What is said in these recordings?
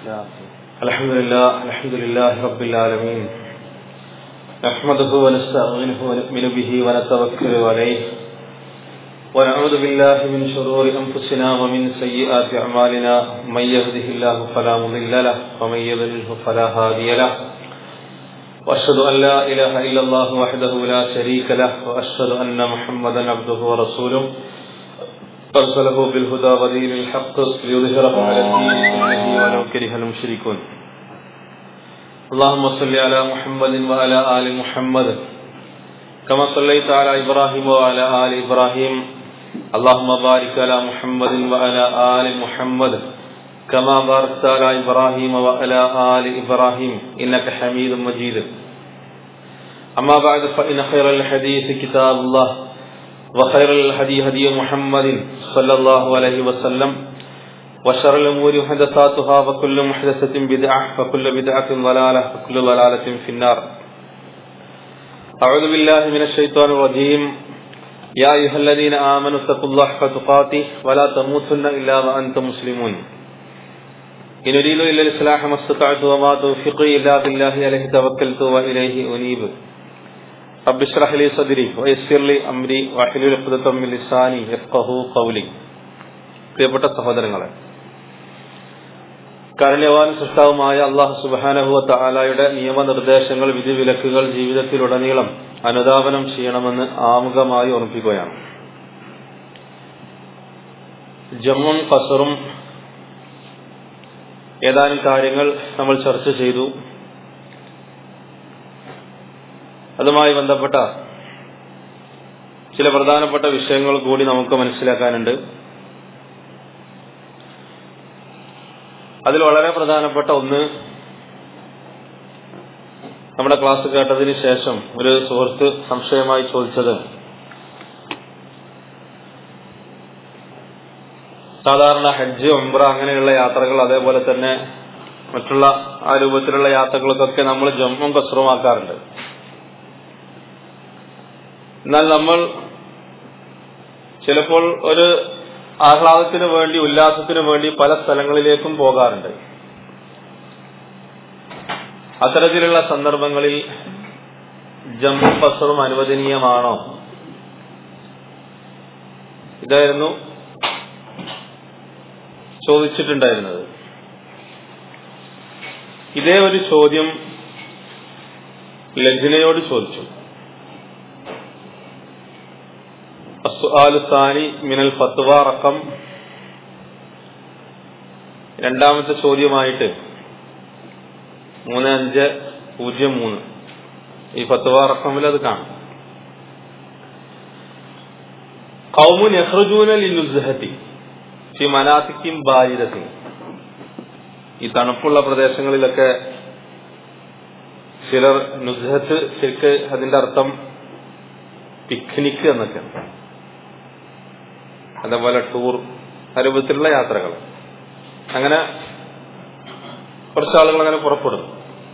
الحمد لله الحمد لله رب العالمين نحمده ونستعينه ونؤمن به ونتوكل عليه ونعوذ بالله من شرور أنفسنا ومن سيئات أعمالنا من يهده الله فلا مضل له ومن يضلله فلا هادي له وأشهد أن لا إله إلا الله وحده لا شريك له وأشهد أن محمدا عبده ورسوله أرسله بالهدى ودين الحق ليظهره على الدين كله ولو كره المشركون اللهم صل على محمد وعلى آل محمد كما صليت على إبراهيم وعلى آل إبراهيم اللهم بارك على محمد وعلى آل محمد كما باركت على إبراهيم وعلى آل إبراهيم إنك حميد مجيد أما بعد فإن خير الحديث كتاب الله وخير الهدي هدي محمد صلى الله عليه وسلم وشر الأمور محدثاتها وكل محدثة بدعة وكل بدعة ضلالة وكل ضلالة في النار أعوذ بالله من الشيطان الرجيم يا أيها الذين آمنوا اتقوا الله حق تقاته ولا تموتن إلا وأنتم مسلمون إن أريد إلا الإصلاح ما استطعت وما توفيقي إلا بالله عليه توكلت وإليه أنيب رب اشرح لي صدري ويسر لي أمري واحلل عقدة من لساني يفقهوا قولي പ്രിയപ്പെട്ട സഹോദരങ്ങളെ കാരുണ്യവാൻ സൃഷ്ടാവുമായ അള്ളാഹു സുബാനഹുവ താലായുടെ നിയമനിർദ്ദേശങ്ങൾ വിധിവിലക്കുകൾ ജീവിതത്തിലുടനീളം അനുധാപനം ചെയ്യണമെന്ന് ആമുഖമായി ഓർമ്മിപ്പിക്കുകയാണ് ജമ്മും കസറും ഏതാനും കാര്യങ്ങൾ നമ്മൾ ചർച്ച ചെയ്തു അതുമായി ബന്ധപ്പെട്ട ചില പ്രധാനപ്പെട്ട വിഷയങ്ങൾ കൂടി നമുക്ക് മനസ്സിലാക്കാനുണ്ട് അതിൽ വളരെ പ്രധാനപ്പെട്ട ഒന്ന് നമ്മുടെ ക്ലാസ് കേട്ടതിന് ശേഷം ഒരു സുഹൃത്ത് സംശയമായി ചോദിച്ചത് സാധാരണ ഹജ്ജ് ഒമ്പ്ര അങ്ങനെയുള്ള യാത്രകൾ അതേപോലെ തന്നെ മറ്റുള്ള ആ രൂപത്തിലുള്ള യാത്രകൾക്കൊക്കെ നമ്മൾ ജമ്മും കസറുമാക്കാറുണ്ട് എന്നാൽ നമ്മൾ ചിലപ്പോൾ ഒരു ആഹ്ലാദത്തിന് വേണ്ടി ഉല്ലാസത്തിന് വേണ്ടി പല സ്ഥലങ്ങളിലേക്കും പോകാറുണ്ട് അത്തരത്തിലുള്ള സന്ദർഭങ്ങളിൽ ജമ്മു പസറും അനുവദനീയമാണോ ഇതായിരുന്നു ചോദിച്ചിട്ടുണ്ടായിരുന്നത് ഇതേ ഒരു ചോദ്യം ലജ്നയോട് ചോദിച്ചു السؤال الثاني من الفتوى رقم രണ്ടാമത്തെ ചോദ്യമായിട്ട് മൂന്ന് അഞ്ച് പൂജ്യം മൂന്ന് ഈ ഫത്വ റക്കമിൽ അത് കാണും കൗമു നെഹ്റുജൂന ലിനുസഹത്തി ഫി മനാസിക്കും ബാരിദത്തി ഈ തണുപ്പുള്ള പ്രദേശങ്ങളിലൊക്കെ ചിലർ നുസഹത്ത് ശരിക്ക് അതിന്റെ അർത്ഥം പിക്നിക് എന്നൊക്കെയാണ് അതേപോലെ ടൂർ ആ രൂപത്തിലുള്ള യാത്രകൾ അങ്ങനെ കുറച്ച് ആളുകൾ അങ്ങനെ പുറപ്പെടുന്നു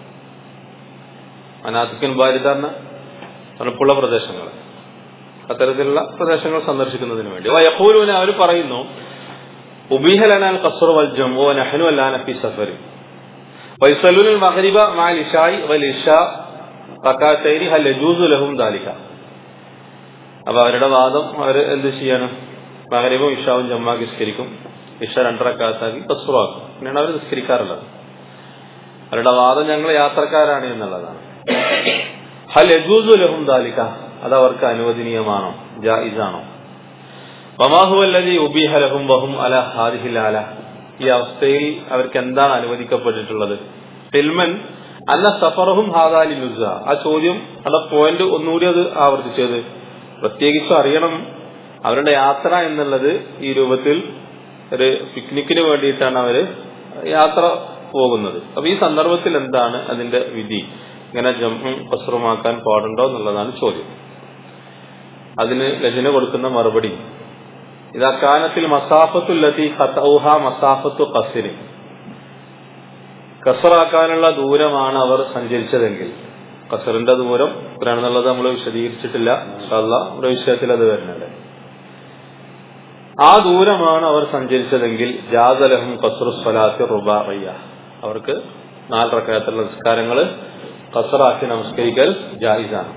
അനാഥിക്കൻ ബാരിത തണുപ്പുള്ള പ്രദേശങ്ങൾ അത്തരത്തിലുള്ള പ്രദേശങ്ങൾ സന്ദർശിക്കുന്നതിന് വേണ്ടി വയപ്പൂലുവിനെ അവർ പറയുന്നു ഉബീഹലനാൽ കസർ വൽ ജമ്മു നഹനു അല്ലാന ഫി സഫരി വൈസലുൽ മഹരിബ മാൽ ഇഷായി വൽ ഇഷ റക്കാത്തൈരി ഹൽ യജൂസു ലഹും ദാലിക അപ്പൊ അവരുടെ വാദം അവർ എന്ത് ചെയ്യാണ് മകരീബും ഇഷാവും ജമ്മാ നിസ്കരിക്കും ഇഷ രണ്ടരക്കാത്താക്കി കസുറാക്കും അങ്ങനെയാണ് അവർ നിസ്കരിക്കാറുള്ളത് അവരുടെ വാദം ഞങ്ങൾ യാത്രക്കാരാണ് എന്നുള്ളതാണ് ഹൽ യജൂസു ലഹും ദാലിക അത് അവർക്ക് അനുവദനീയമാണോ ജായിസാണോ വമാഹുവല്ലതി ഉബിഹലഹും വഹും അല ഹാദിഹിൽ അല ഈ അവസ്ഥയിൽ അവർക്ക് എന്താണ് അനുവദിക്കപ്പെട്ടിട്ടുള്ളത് ഫിൽമൻ അല്ല സഫറഹും ഹാദാലി നുസ ആ ചോദ്യം അവിടെ പോയിന്റ് ഒന്നുകൂടി അത് ആവർത്തിച്ചത് പ്രത്യേകിച്ചും അറിയണം അവരുടെ യാത്ര എന്നുള്ളത് ഈ രൂപത്തിൽ ഒരു പിക്നിക്കിന് വേണ്ടിയിട്ടാണ് അവര് യാത്ര പോകുന്നത് അപ്പൊ ഈ സന്ദർഭത്തിൽ എന്താണ് അതിന്റെ വിധി ഇങ്ങനെ ജമ്മും കസറുമാക്കാൻ പാടുണ്ടോ എന്നുള്ളതാണ് ചോദ്യം അതിന് രചന കൊടുക്കുന്ന മറുപടി ഇതക്കാനത്തിൽ മസാഫത്തുല്ലത്തി ഖത്തൗഹ മസാഫത്തു കസിന് കസറാക്കാനുള്ള ദൂരമാണ് അവർ സഞ്ചരിച്ചതെങ്കിൽ കസറിന്റെ ദൂരം എത്രയാണെന്നുള്ളത് നമ്മൾ വിശദീകരിച്ചിട്ടില്ല അല്ല നമ്മുടെ വിഷയത്തിൽ അത് വരുന്നുണ്ട് ആ ദൂരമാണ് അവർ സഞ്ചരിച്ചതെങ്കിൽ ജാതലഹും കസ്റു സ്വലാത്തി റുബാറയ്യ അവർക്ക് നാല് റക്കായത്തുള്ള നിസ്കാരങ്ങൾ കസറാക്കി നമസ്കരിക്കൽ ജായിസാണ്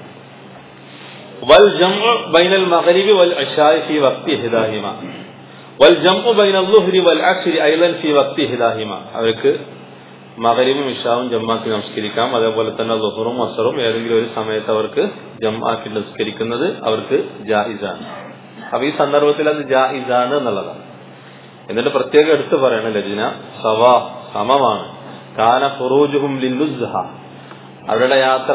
വൽ ജംഉ ബൈനൽ മഗ്രിബി വൽ ഇശാഇ ഫി വഖ്തി ഹിദാഹിമ വൽ ജംഉ ബൈനൽ ളുഹ്രി വൽ അസ്രി ഐലൻ ഫി വഖ്തി ഹിദാഹിമ അവർക്ക് മകരിബും ഇഷാവും ജമ്മാക്കി നമസ്കരിക്കാം അതേപോലെ തന്നെ ലുഹറും അസറും ഏതെങ്കിലും ഒരു സമയത്ത് അവർക്ക് ജമ്മാക്കി നമസ്കരിക്കുന്നത് അവർക്ക് ജായിസാണ് അപ്പൊ ഈ സന്ദർഭത്തിൽ അത് ജായിസാണ് എന്നുള്ളതാണ് എന്നിട്ട് പ്രത്യേകം എടുത്തു പറയണ ലജിന സവാ സമമാണ് കാന ഫുറൂജുഹും ലില്ലുസ്ഹ അവരുടെ യാത്ര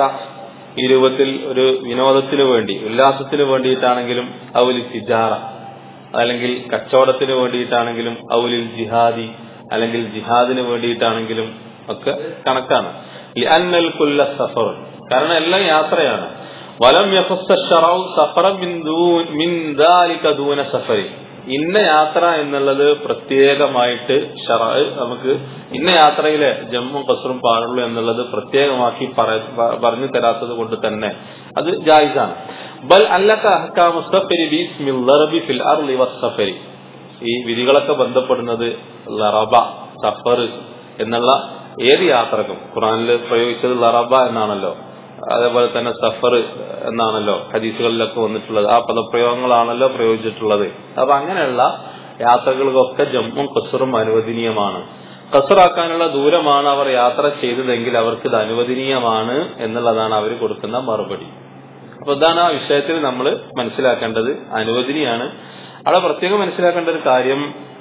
ഈ രൂപത്തിൽ ഒരു വിനോദത്തിന് വേണ്ടി ഉല്ലാസത്തിന് വേണ്ടിയിട്ടാണെങ്കിലും ഔലി തിജാറ അല്ലെങ്കിൽ കച്ചവടത്തിന് വേണ്ടിയിട്ടാണെങ്കിലും ഔലിൽ ജിഹാദി അല്ലെങ്കിൽ ജിഹാദിന് വേണ്ടിയിട്ടാണെങ്കിലും ഒക്കെ കണക്കാണ് ലിഅന്നൽ കുല്ല സഫർ കാരണം എല്ലാം യാത്രയാണ് വലം യഫസ്സ ശറഉ സഫറ മിൻ ദൂ- മിൻ ദാലിക ദൂന സഫരി ഇന്ന യാത്ര എന്നുള്ളത് പ്രത്യേകമായിട്ട് ഷറ നമുക്ക് ഇന്ന യാത്രയിലെ ജമ്മും കസറും പാടുള്ളൂ എന്നുള്ളത് പ്രത്യേകമാക്കി പറ- പ- പറഞ്ഞു തരാത്തത് കൊണ്ട് തന്നെ അത് ജായിസാണ് ബൽ അല്ലക അഹ്കാമു സഫരി ബിസ്മിൽ ലറബി ഫിൽ അർളി വസ്സഫരി ഈ വിധികളൊക്കെ ബന്ധപ്പെടുന്നത് ലറബ സഫർ എന്നുള്ള ഏത് യാത്രക്കും ഖുറാനിൽ പ്രയോഗിച്ചത് ലറബ എന്നാണല്ലോ അതേപോലെ തന്നെ സഫർ എന്നാണല്ലോ ഹദീസുകളിലൊക്കെ വന്നിട്ടുള്ളത് ആ പദപ്രയോഗങ്ങളാണല്ലോ പ്രയോഗിച്ചിട്ടുള്ളത് അപ്പൊ അങ്ങനെയുള്ള യാത്രകൾക്കൊക്കെ ജമ്മും കസറും അനുവദനീയമാണ് കസറാക്കാനുള്ള ദൂരമാണ് അവർ യാത്ര ചെയ്തതെങ്കിൽ അവർക്ക് ഇത് അനുവദനീയമാണ് എന്നുള്ളതാണ് അവർ കൊടുക്കുന്ന മറുപടി അപ്പൊ ഇതാണ് ആ വിഷയത്തിൽ നമ്മൾ മനസ്സിലാക്കേണ്ടത് അനുവദനീയാണ് അവിടെ പ്രത്യേകം മനസ്സിലാക്കേണ്ട ഒരു കാര്യം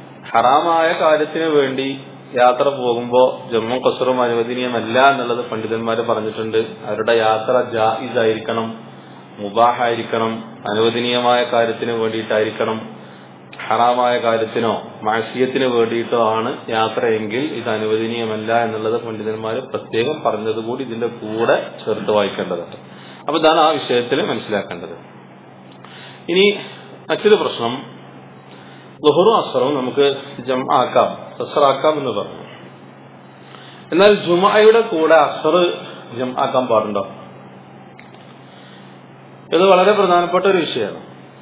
ഹറാമായ കാര്യത്തിന് വേണ്ടി യാത്ര പോകുമ്പോ ജമ്മു കസറും അനുവദനീയമല്ല എന്നുള്ളത് പണ്ഡിതന്മാർ പറഞ്ഞിട്ടുണ്ട് അവരുടെ യാത്ര ജായിസായിരിക്കണം മുബാഹായിരിക്കണം അനുവദനീയമായ കാര്യത്തിന് വേണ്ടിയിട്ടായിരിക്കണം ഹറാമായ കാര്യത്തിനോ മാസിയത്തിന് വേണ്ടിയിട്ടോ ആണ് യാത്രയെങ്കിൽ ഇത് അനുവദനീയമല്ല എന്നുള്ളത് പണ്ഡിതന്മാർ പ്രത്യേകം പറഞ്ഞതുകൂടി ഇതിന്റെ കൂടെ ചേർത്ത് വായിക്കേണ്ടതുണ്ട് അപ്പൊ ഇതാണ് ആ വിഷയത്തിൽ മനസ്സിലാക്കേണ്ടത് ഇനി മറ്റൊരു പ്രശ്നം ലുഹറും അസറും നമുക്ക് ജം ആക്കാം അസറാക്കാം എന്ന് പറഞ്ഞു എന്നാൽ ജുമയുടെ കൂടെ അസർ ജം ആക്കാൻ പാടുണ്ടോ ഇത് വളരെ പ്രധാനപ്പെട്ട ഒരു വിഷയമാണ്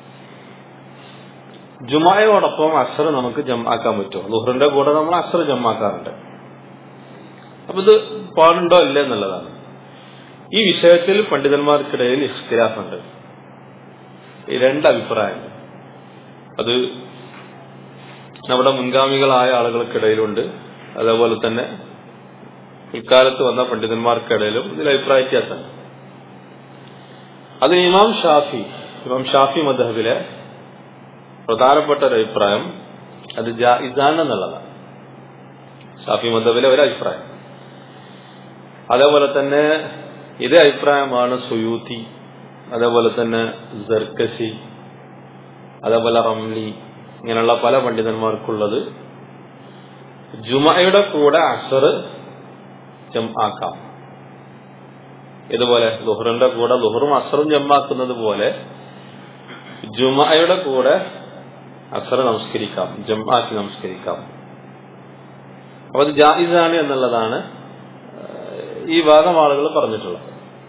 ജുമായോടൊപ്പം അസർ നമുക്ക് ജം ആക്കാൻ പറ്റുമോ ലുഹറിന്റെ കൂടെ നമ്മൾ അസർ ജം ആക്കാറുണ്ട് അപ്പൊ ഇത് പാടുണ്ടോ ഇല്ല എന്നുള്ളതാണ് ഈ വിഷയത്തിൽ പണ്ഡിതന്മാർക്കിടയിൽ ഇഖ്തിലാഫുണ്ട് ഈ രണ്ട് അഭിപ്രായങ്ങൾ അത് നമ്മുടെ മുൻഗാമികളായ ആളുകൾക്കിടയിലുണ്ട് അതേപോലെ തന്നെ ഇക്കാലത്ത് വന്ന പണ്ഡിതന്മാർക്കിടയിലും ഇതിൽ അഭിപ്രായ വ്യത്യാസമുണ്ട് അതിന് ഇമാം ഷാഫി ഇമാം ഷാഫി മദഹബിലെ പ്രധാനപ്പെട്ട ഒരു അഭിപ്രായം അത് ജായിസാൻ എന്നുള്ളതാണ് ഷാഫി മദബിലെ ഒരു അഭിപ്രായം അതേപോലെ തന്നെ ഇതേ അഭിപ്രായമാണ് സുയൂത്തി അതേപോലെ തന്നെ ജർക്കസി അതേപോലെ റംലി ഇങ്ങനെയുള്ള പല പണ്ഡിതന്മാർക്കുള്ളത് ജുമയുടെ കൂടെ അസർ ജം ആക്കാം ഇതുപോലെ ലുഹറിന്റെ കൂടെ ലുഹറും അസറും ജമ്മാക്കുന്നത് പോലെ ജുമയുടെ കൂടെ അസർ നമസ്കരിക്കാം ജംആക്കി നമസ്കരിക്കാം അപ്പൊ അത് ജായിസാണ് എന്നുള്ളതാണ് ഈ ഭാഗം ആളുകൾ പറഞ്ഞിട്ടുള്ളത്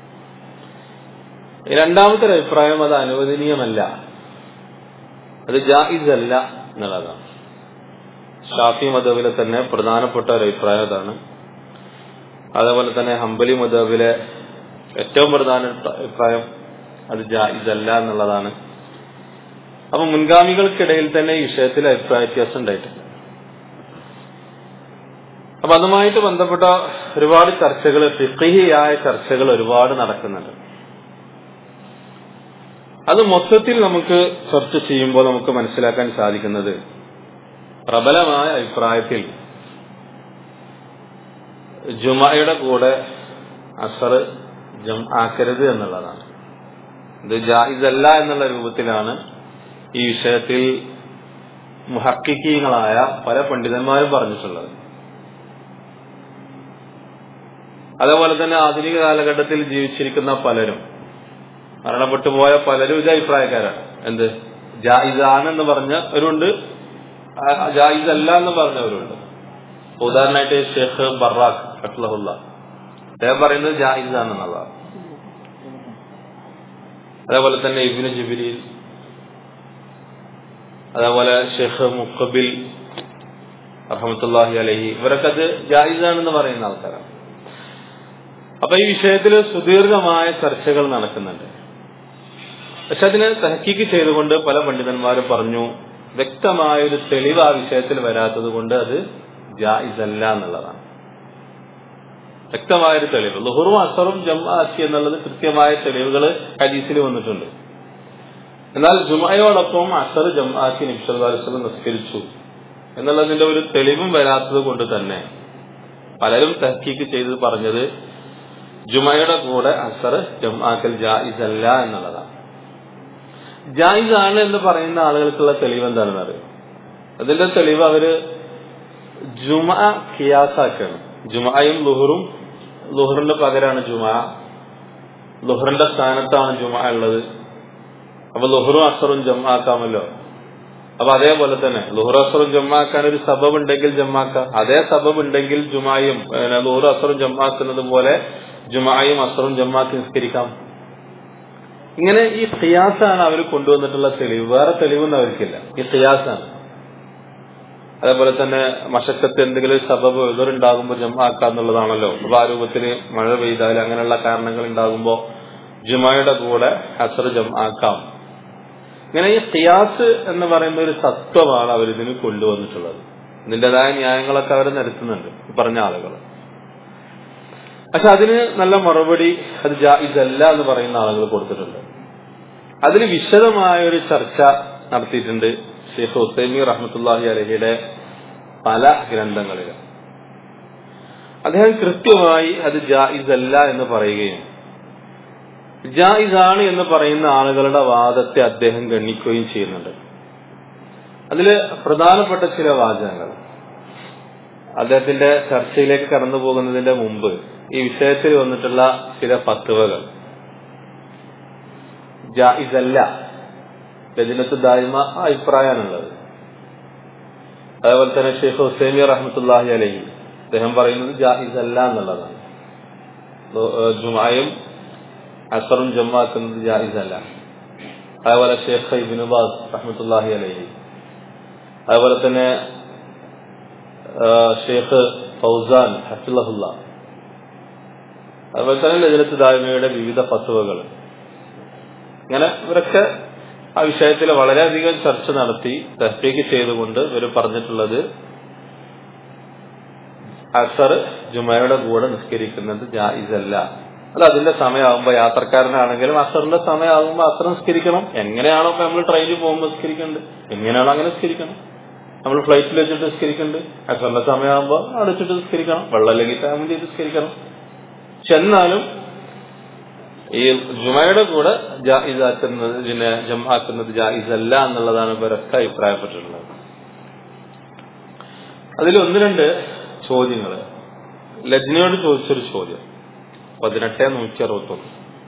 രണ്ടാമത്തെ ഒരു അഭിപ്രായം അത് അനുവദനീയമല്ല അത് ജായിസ് അല്ല എന്നുള്ളതാണ് ഷാഫി മദബിലെ തന്നെ പ്രധാനപ്പെട്ട ഒരു അഭിപ്രായം അതാണ് അതേപോലെ തന്നെ ഹംബലി മദബിലെ ഏറ്റവും പ്രധാന അഭിപ്രായം അത് ജായിസ് അല്ല എന്നുള്ളതാണ് അപ്പൊ മുൻഗാമികൾക്കിടയിൽ തന്നെ ഈ വിഷയത്തിൽ അഭിപ്രായ വ്യത്യാസം ഉണ്ടായിട്ടുണ്ട് അപ്പൊ അതുമായിട്ട് ബന്ധപ്പെട്ട ഒരുപാട് ചർച്ചകൾ ഫിഖിയായ ചർച്ചകൾ ഒരുപാട് നടക്കുന്നുണ്ട് അത് മൊത്തത്തിൽ നമുക്ക് ചർച്ച ചെയ്യുമ്പോൾ നമുക്ക് മനസ്സിലാക്കാൻ സാധിക്കുന്നത് പ്രബലമായ അഭിപ്രായത്തിൽ ജുമയുടെ കൂടെ അസർ ജം ആക്കരുത് എന്നുള്ളതാണ് ഇത് ജായിസല്ല എന്നുള്ള രൂപത്തിലാണ് ഈ വിഷയത്തിൽ മുഹക്കിക്കീങ്ങളായ പല പണ്ഡിതന്മാരും പറഞ്ഞിട്ടുള്ളത് അതേപോലെ തന്നെ ആധുനിക കാലഘട്ടത്തിൽ ജീവിച്ചിരിക്കുന്ന പലരും മരണപ്പെട്ടു പോയ പലരും ഇത് അഭിപ്രായക്കാരാണ് എന്ത് ജായിസാണ് എന്ന് പറഞ്ഞവരുണ്ട് ജായിസ് അല്ല എന്ന് പറഞ്ഞവരുണ്ട് ഉദാഹരണമായിട്ട് ഷെയ്ഖ് ബറാഖ് അഷ്ലഹുല്ല അദ്ദേഹം പറയുന്നത് ജായിസാണ് എന്നുള്ളതാണ് അതേപോലെ തന്നെ ഇബിന് ജിബിരിൽ അതേപോലെ ഷെയ്ഖ് മുക്കബിൽ റഹമത്തുല്ലാഹി അലഹി ഇവരൊക്കെ അത് ജായിസാണെന്ന് പറയുന്ന ആൾക്കാരാണ് അപ്പൊ ഈ വിഷയത്തിൽ സുദീർഘമായ ചർച്ചകൾ നടക്കുന്നുണ്ട് പക്ഷെ അതിനെ തഹക്കീക്ക് ചെയ്തുകൊണ്ട് പല പണ്ഡിതന്മാരും പറഞ്ഞു വ്യക്തമായ ഒരു തെളിവ് ആ വിഷയത്തിൽ വരാത്തത് കൊണ്ട് അത് ജായിസല്ല എന്നുള്ളതാണ് വ്യക്തമായ ഒരു തെളിവ് ലുഹറും അസറും ജമാഅത്തി എന്നുള്ളത് കൃത്യമായ തെളിവുകൾ ഹദീസിൽ വന്നിട്ടുണ്ട് എന്നാൽ ജുമയോടൊപ്പം അസർ ജമാഅത്തി നിബ്സല്ലാസ്ലം നിസ്കരിച്ചു എന്നുള്ളതിന്റെ ഒരു തെളിവും വരാത്തത് കൊണ്ട് തന്നെ പലരും തഹക്കീക്ക് ചെയ്ത് പറഞ്ഞത് ജുമയുടെ കൂടെ അസർ ജമാക്കൽ ജായിസല്ല എന്നുള്ളതാണ് ജായിസ് ആണ് എന്ന് പറയുന്ന ആളുകൾക്കുള്ള തെളിവ് എന്താണെന്ന് അറിയാം അതിന്റെ തെളിവ് അവര് ജുമ കിയാസാക്കാണ് ജുമയും ലുഹറും ലുഹറിന്റെ പകരാണ് ജുമ ലുഹറിന്റെ സ്ഥാനത്താണ് ജുമ ഉള്ളത് അപ്പൊ ലുഹറും അസറും ജമ്മാക്കാമല്ലോ അപ്പൊ അതേപോലെ തന്നെ ലുഹർ അസറും ജമ്മാക്കാൻ ഒരു സബബ് ഉണ്ടെങ്കിൽ ജമ്മാക്കാം അതേ സബബ് ഉണ്ടെങ്കിൽ ജുമായും ലുഹർ അസറും ജമ്മാക്കുന്നത് പോലെ ജുമായും അസറും ജമ്മാക്കി നിസ്കരിക്കാം ഇങ്ങനെ ഈ ഖിയാസാണ് അവർ കൊണ്ടുവന്നിട്ടുള്ള തെളിവ് വേറെ തെളിവൊന്നും അവർക്കില്ല ഈ ഖിയാസാണ് അതേപോലെ തന്നെ മഷക്കത്ത് എന്തെങ്കിലും സബബ് എതിറുണ്ടാകുമ്പോൾ ജമാക്കുക എന്നുള്ളതാണല്ലോ അപ്പൊ ആ രൂപത്തിൽ മഴ പെയ്താൽ അങ്ങനെയുള്ള കാരണങ്ങൾ ഉണ്ടാകുമ്പോൾ ജുമായുടെ കൂടെ ഹസർ ജമാക്കാം ഇങ്ങനെ ഈ ഖിയാസ് എന്ന് പറയുന്ന ഒരു തത്വമാണ് അവരിതിന് കൊണ്ടുവന്നിട്ടുള്ളത് ഇതിൻ്റെതായ ന്യായങ്ങളൊക്കെ അവർ നിരത്തുന്നുണ്ട് ഈ പറഞ്ഞ ആളുകൾ പക്ഷെ അതിന് നല്ല മറുപടി അത് ജായിസല്ല എന്ന് പറയുന്ന ആളുകൾ കൊടുത്തിട്ടുണ്ട് അതിൽ വിശദമായ ഒരു ചർച്ച നടത്തിയിട്ടുണ്ട് ഷെയ്ഖ് ഹുസൈമി റഹ്മത്തുല്ലാഹി അലഹിയുടെ പല ഗ്രന്ഥങ്ങളിലും അദ്ദേഹം കൃത്യമായി അത് ജായിസല്ല എന്ന് പറയുകയും ജായിസാണ് എന്ന് പറയുന്ന ആളുകളുടെ വാദത്തെ അദ്ദേഹം ഗണ്ണിക്കുകയും ചെയ്യുന്നുണ്ട് അതില് പ്രധാനപ്പെട്ട ചില വാചകങ്ങൾ അദ്ദേഹത്തിന്റെ ചർച്ചയിലേക്ക് കടന്നു പോകുന്നതിന്റെ മുമ്പ് ഈ വിഷയത്തിൽ വന്നിട്ടുള്ള ചില പത്തുവകൾ ജായിസല്ല ലജിനത്ത് ദായ്മ അഭിപ്രായമാണുള്ളത് അതേപോലെ തന്നെ ഷെയ്ഖ് ഹുസൈമി റഹ്മത്തുല്ലാഹി അലഹി അദ്ദേഹം പറയുന്നത് ജാഹിസല്ല എന്നുള്ളതാണ് ജുമായും അസറും ജമാക്കുന്നത് ജാഹിസല്ല അതേപോലെ ഷെയ്ഖ് ഇബിനുബാസ് റഹ്മത്തുല്ലാഹി അലഹി അതേപോലെ തന്നെ ഷെയ്ഖ് ഫൗസാൻ ഹഫിള്ളഹുല്ല അതുപോലെ തന്നെ ലജനത്ത് ദായ്മയുടെ വിവിധ ഫത്തുവകൾ ഇങ്ങനെ ഇവരൊക്കെ ആ വിഷയത്തിൽ വളരെയധികം ചർച്ച നടത്തി തഹ്ഫീക്ക് ചെയ്തുകൊണ്ട് ഇവർ പറഞ്ഞിട്ടുള്ളത് അസർ ജുമയുടെ കൂടെ നിസ്കരിക്കുന്നത് ജായിസല്ല അല്ല അതിന്റെ സമയമാകുമ്പോൾ യാത്രക്കാരനാണെങ്കിലും അസറിന്റെ സമയമാകുമ്പോൾ അസർ നിസ്കരിക്കണം എങ്ങനെയാണോ ഇപ്പൊ നമ്മൾ ട്രെയിനിൽ പോകുമ്പോൾ നിസ്കരിക്കേണ്ടത് എങ്ങനെയാണോ അങ്ങനെ നിസ്കരിക്കണം നമ്മൾ ഫ്ലൈറ്റിൽ വെച്ചിട്ട് നിസ്കരിക്കുന്നുണ്ട് അസറിന്റെ സമയമാകുമ്പോൾ അടച്ചിട്ട് നിസ്കരിക്കണം വെള്ളം അല്ലെങ്കിൽ താമം ചെയ്ത് നിസ്കരിക്കണം പക്ഷെ എന്നാലും ഈ ജുമയുടെ കൂടെ ജായിസാക്കുന്നത് ഇതിനെ ജമാക്കുന്നത് ജായിസല്ല എന്നുള്ളതാണ് ഇവരൊക്കെ അഭിപ്രായപ്പെട്ടിട്ടുള്ളത് അതിൽ ഒന്ന് രണ്ട് ചോദ്യങ്ങൾ ലജ്നയോട് ചോദിച്ചൊരു ചോദ്യം പതിനെട്ട് നൂറ്റി അറുപത്തൊന്ന്